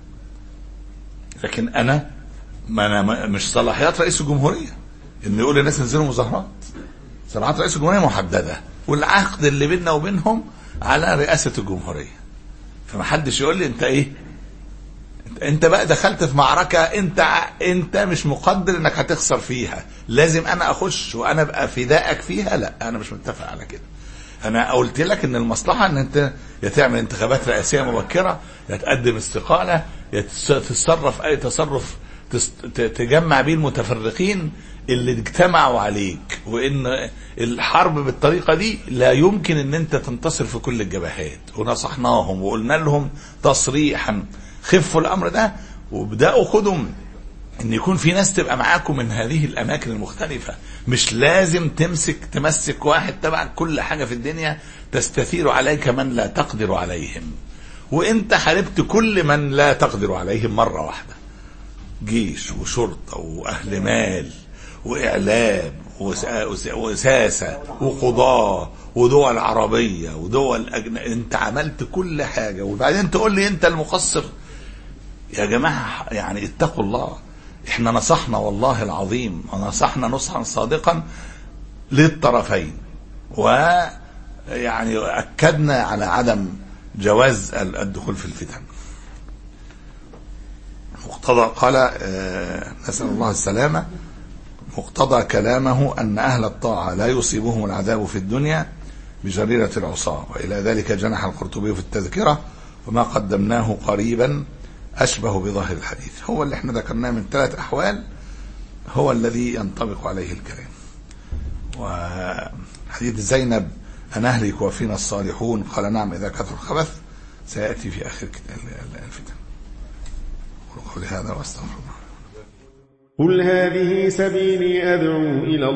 لكن انا ما انا ما- مش صلاحيات رئيس الجمهوريه انه يقول للناس انزلوا مظاهرات صلاحيات رئيس الجمهوريه محدده والعقد اللي بيننا وبينهم على رئاسه الجمهوريه فما حدش يقول لي انت ايه انت بقى دخلت في معركة انت ع- انت مش مقدر انك هتخسر فيها لازم انا اخش وانا ابقى فدائك فيها لا انا مش متفق على كده انا قلت لك ان المصلحة ان انت يا تعمل انتخابات رئاسية مبكرة يا تقدم استقالة يا تس- تتصرف اي تصرف تس- ت- تجمع بيه المتفرقين اللي اجتمعوا عليك وان الحرب بالطريقه دي لا يمكن ان انت تنتصر في كل الجبهات ونصحناهم وقلنا لهم تصريحا خفوا الامر ده وابداوا خدوا ان يكون في ناس تبقى معاكم من هذه الاماكن المختلفه مش لازم تمسك تمسك واحد تبع كل حاجه في الدنيا تستثير عليك من لا تقدر عليهم وانت حاربت كل من لا تقدر عليهم مره واحده جيش وشرطة وأهل مال وإعلام وس- وس- وساسة وقضاة ودول عربية ودول أجن... أنت عملت كل حاجة وبعدين تقول لي أنت المقصر يا جماعة يعني اتقوا الله احنا نصحنا والله العظيم ونصحنا نصحا صادقا للطرفين ويعني أكدنا على عدم جواز الدخول في الفتن مقتضى قال آه، نسأل الله السلامة مقتضى كلامه أن أهل الطاعة لا يصيبهم العذاب في الدنيا بجريرة العصاة وإلى ذلك جنح القرطبي في التذكرة وما قدمناه قريبا أشبه بظاهر الحديث هو اللي احنا ذكرناه من ثلاث أحوال هو الذي ينطبق عليه الكلام وحديث زينب أن أهلك وفينا الصالحون قال نعم إذا كثر الخبث سيأتي في آخر كتاب الفتن قولي هذا واستغفر الله قل هذه سبيلي أدعو إلى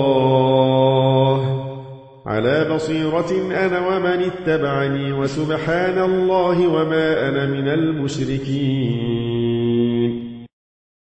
الله على بصيرة أنا ومن اتبعني وسبحان الله وما أنا من المشركين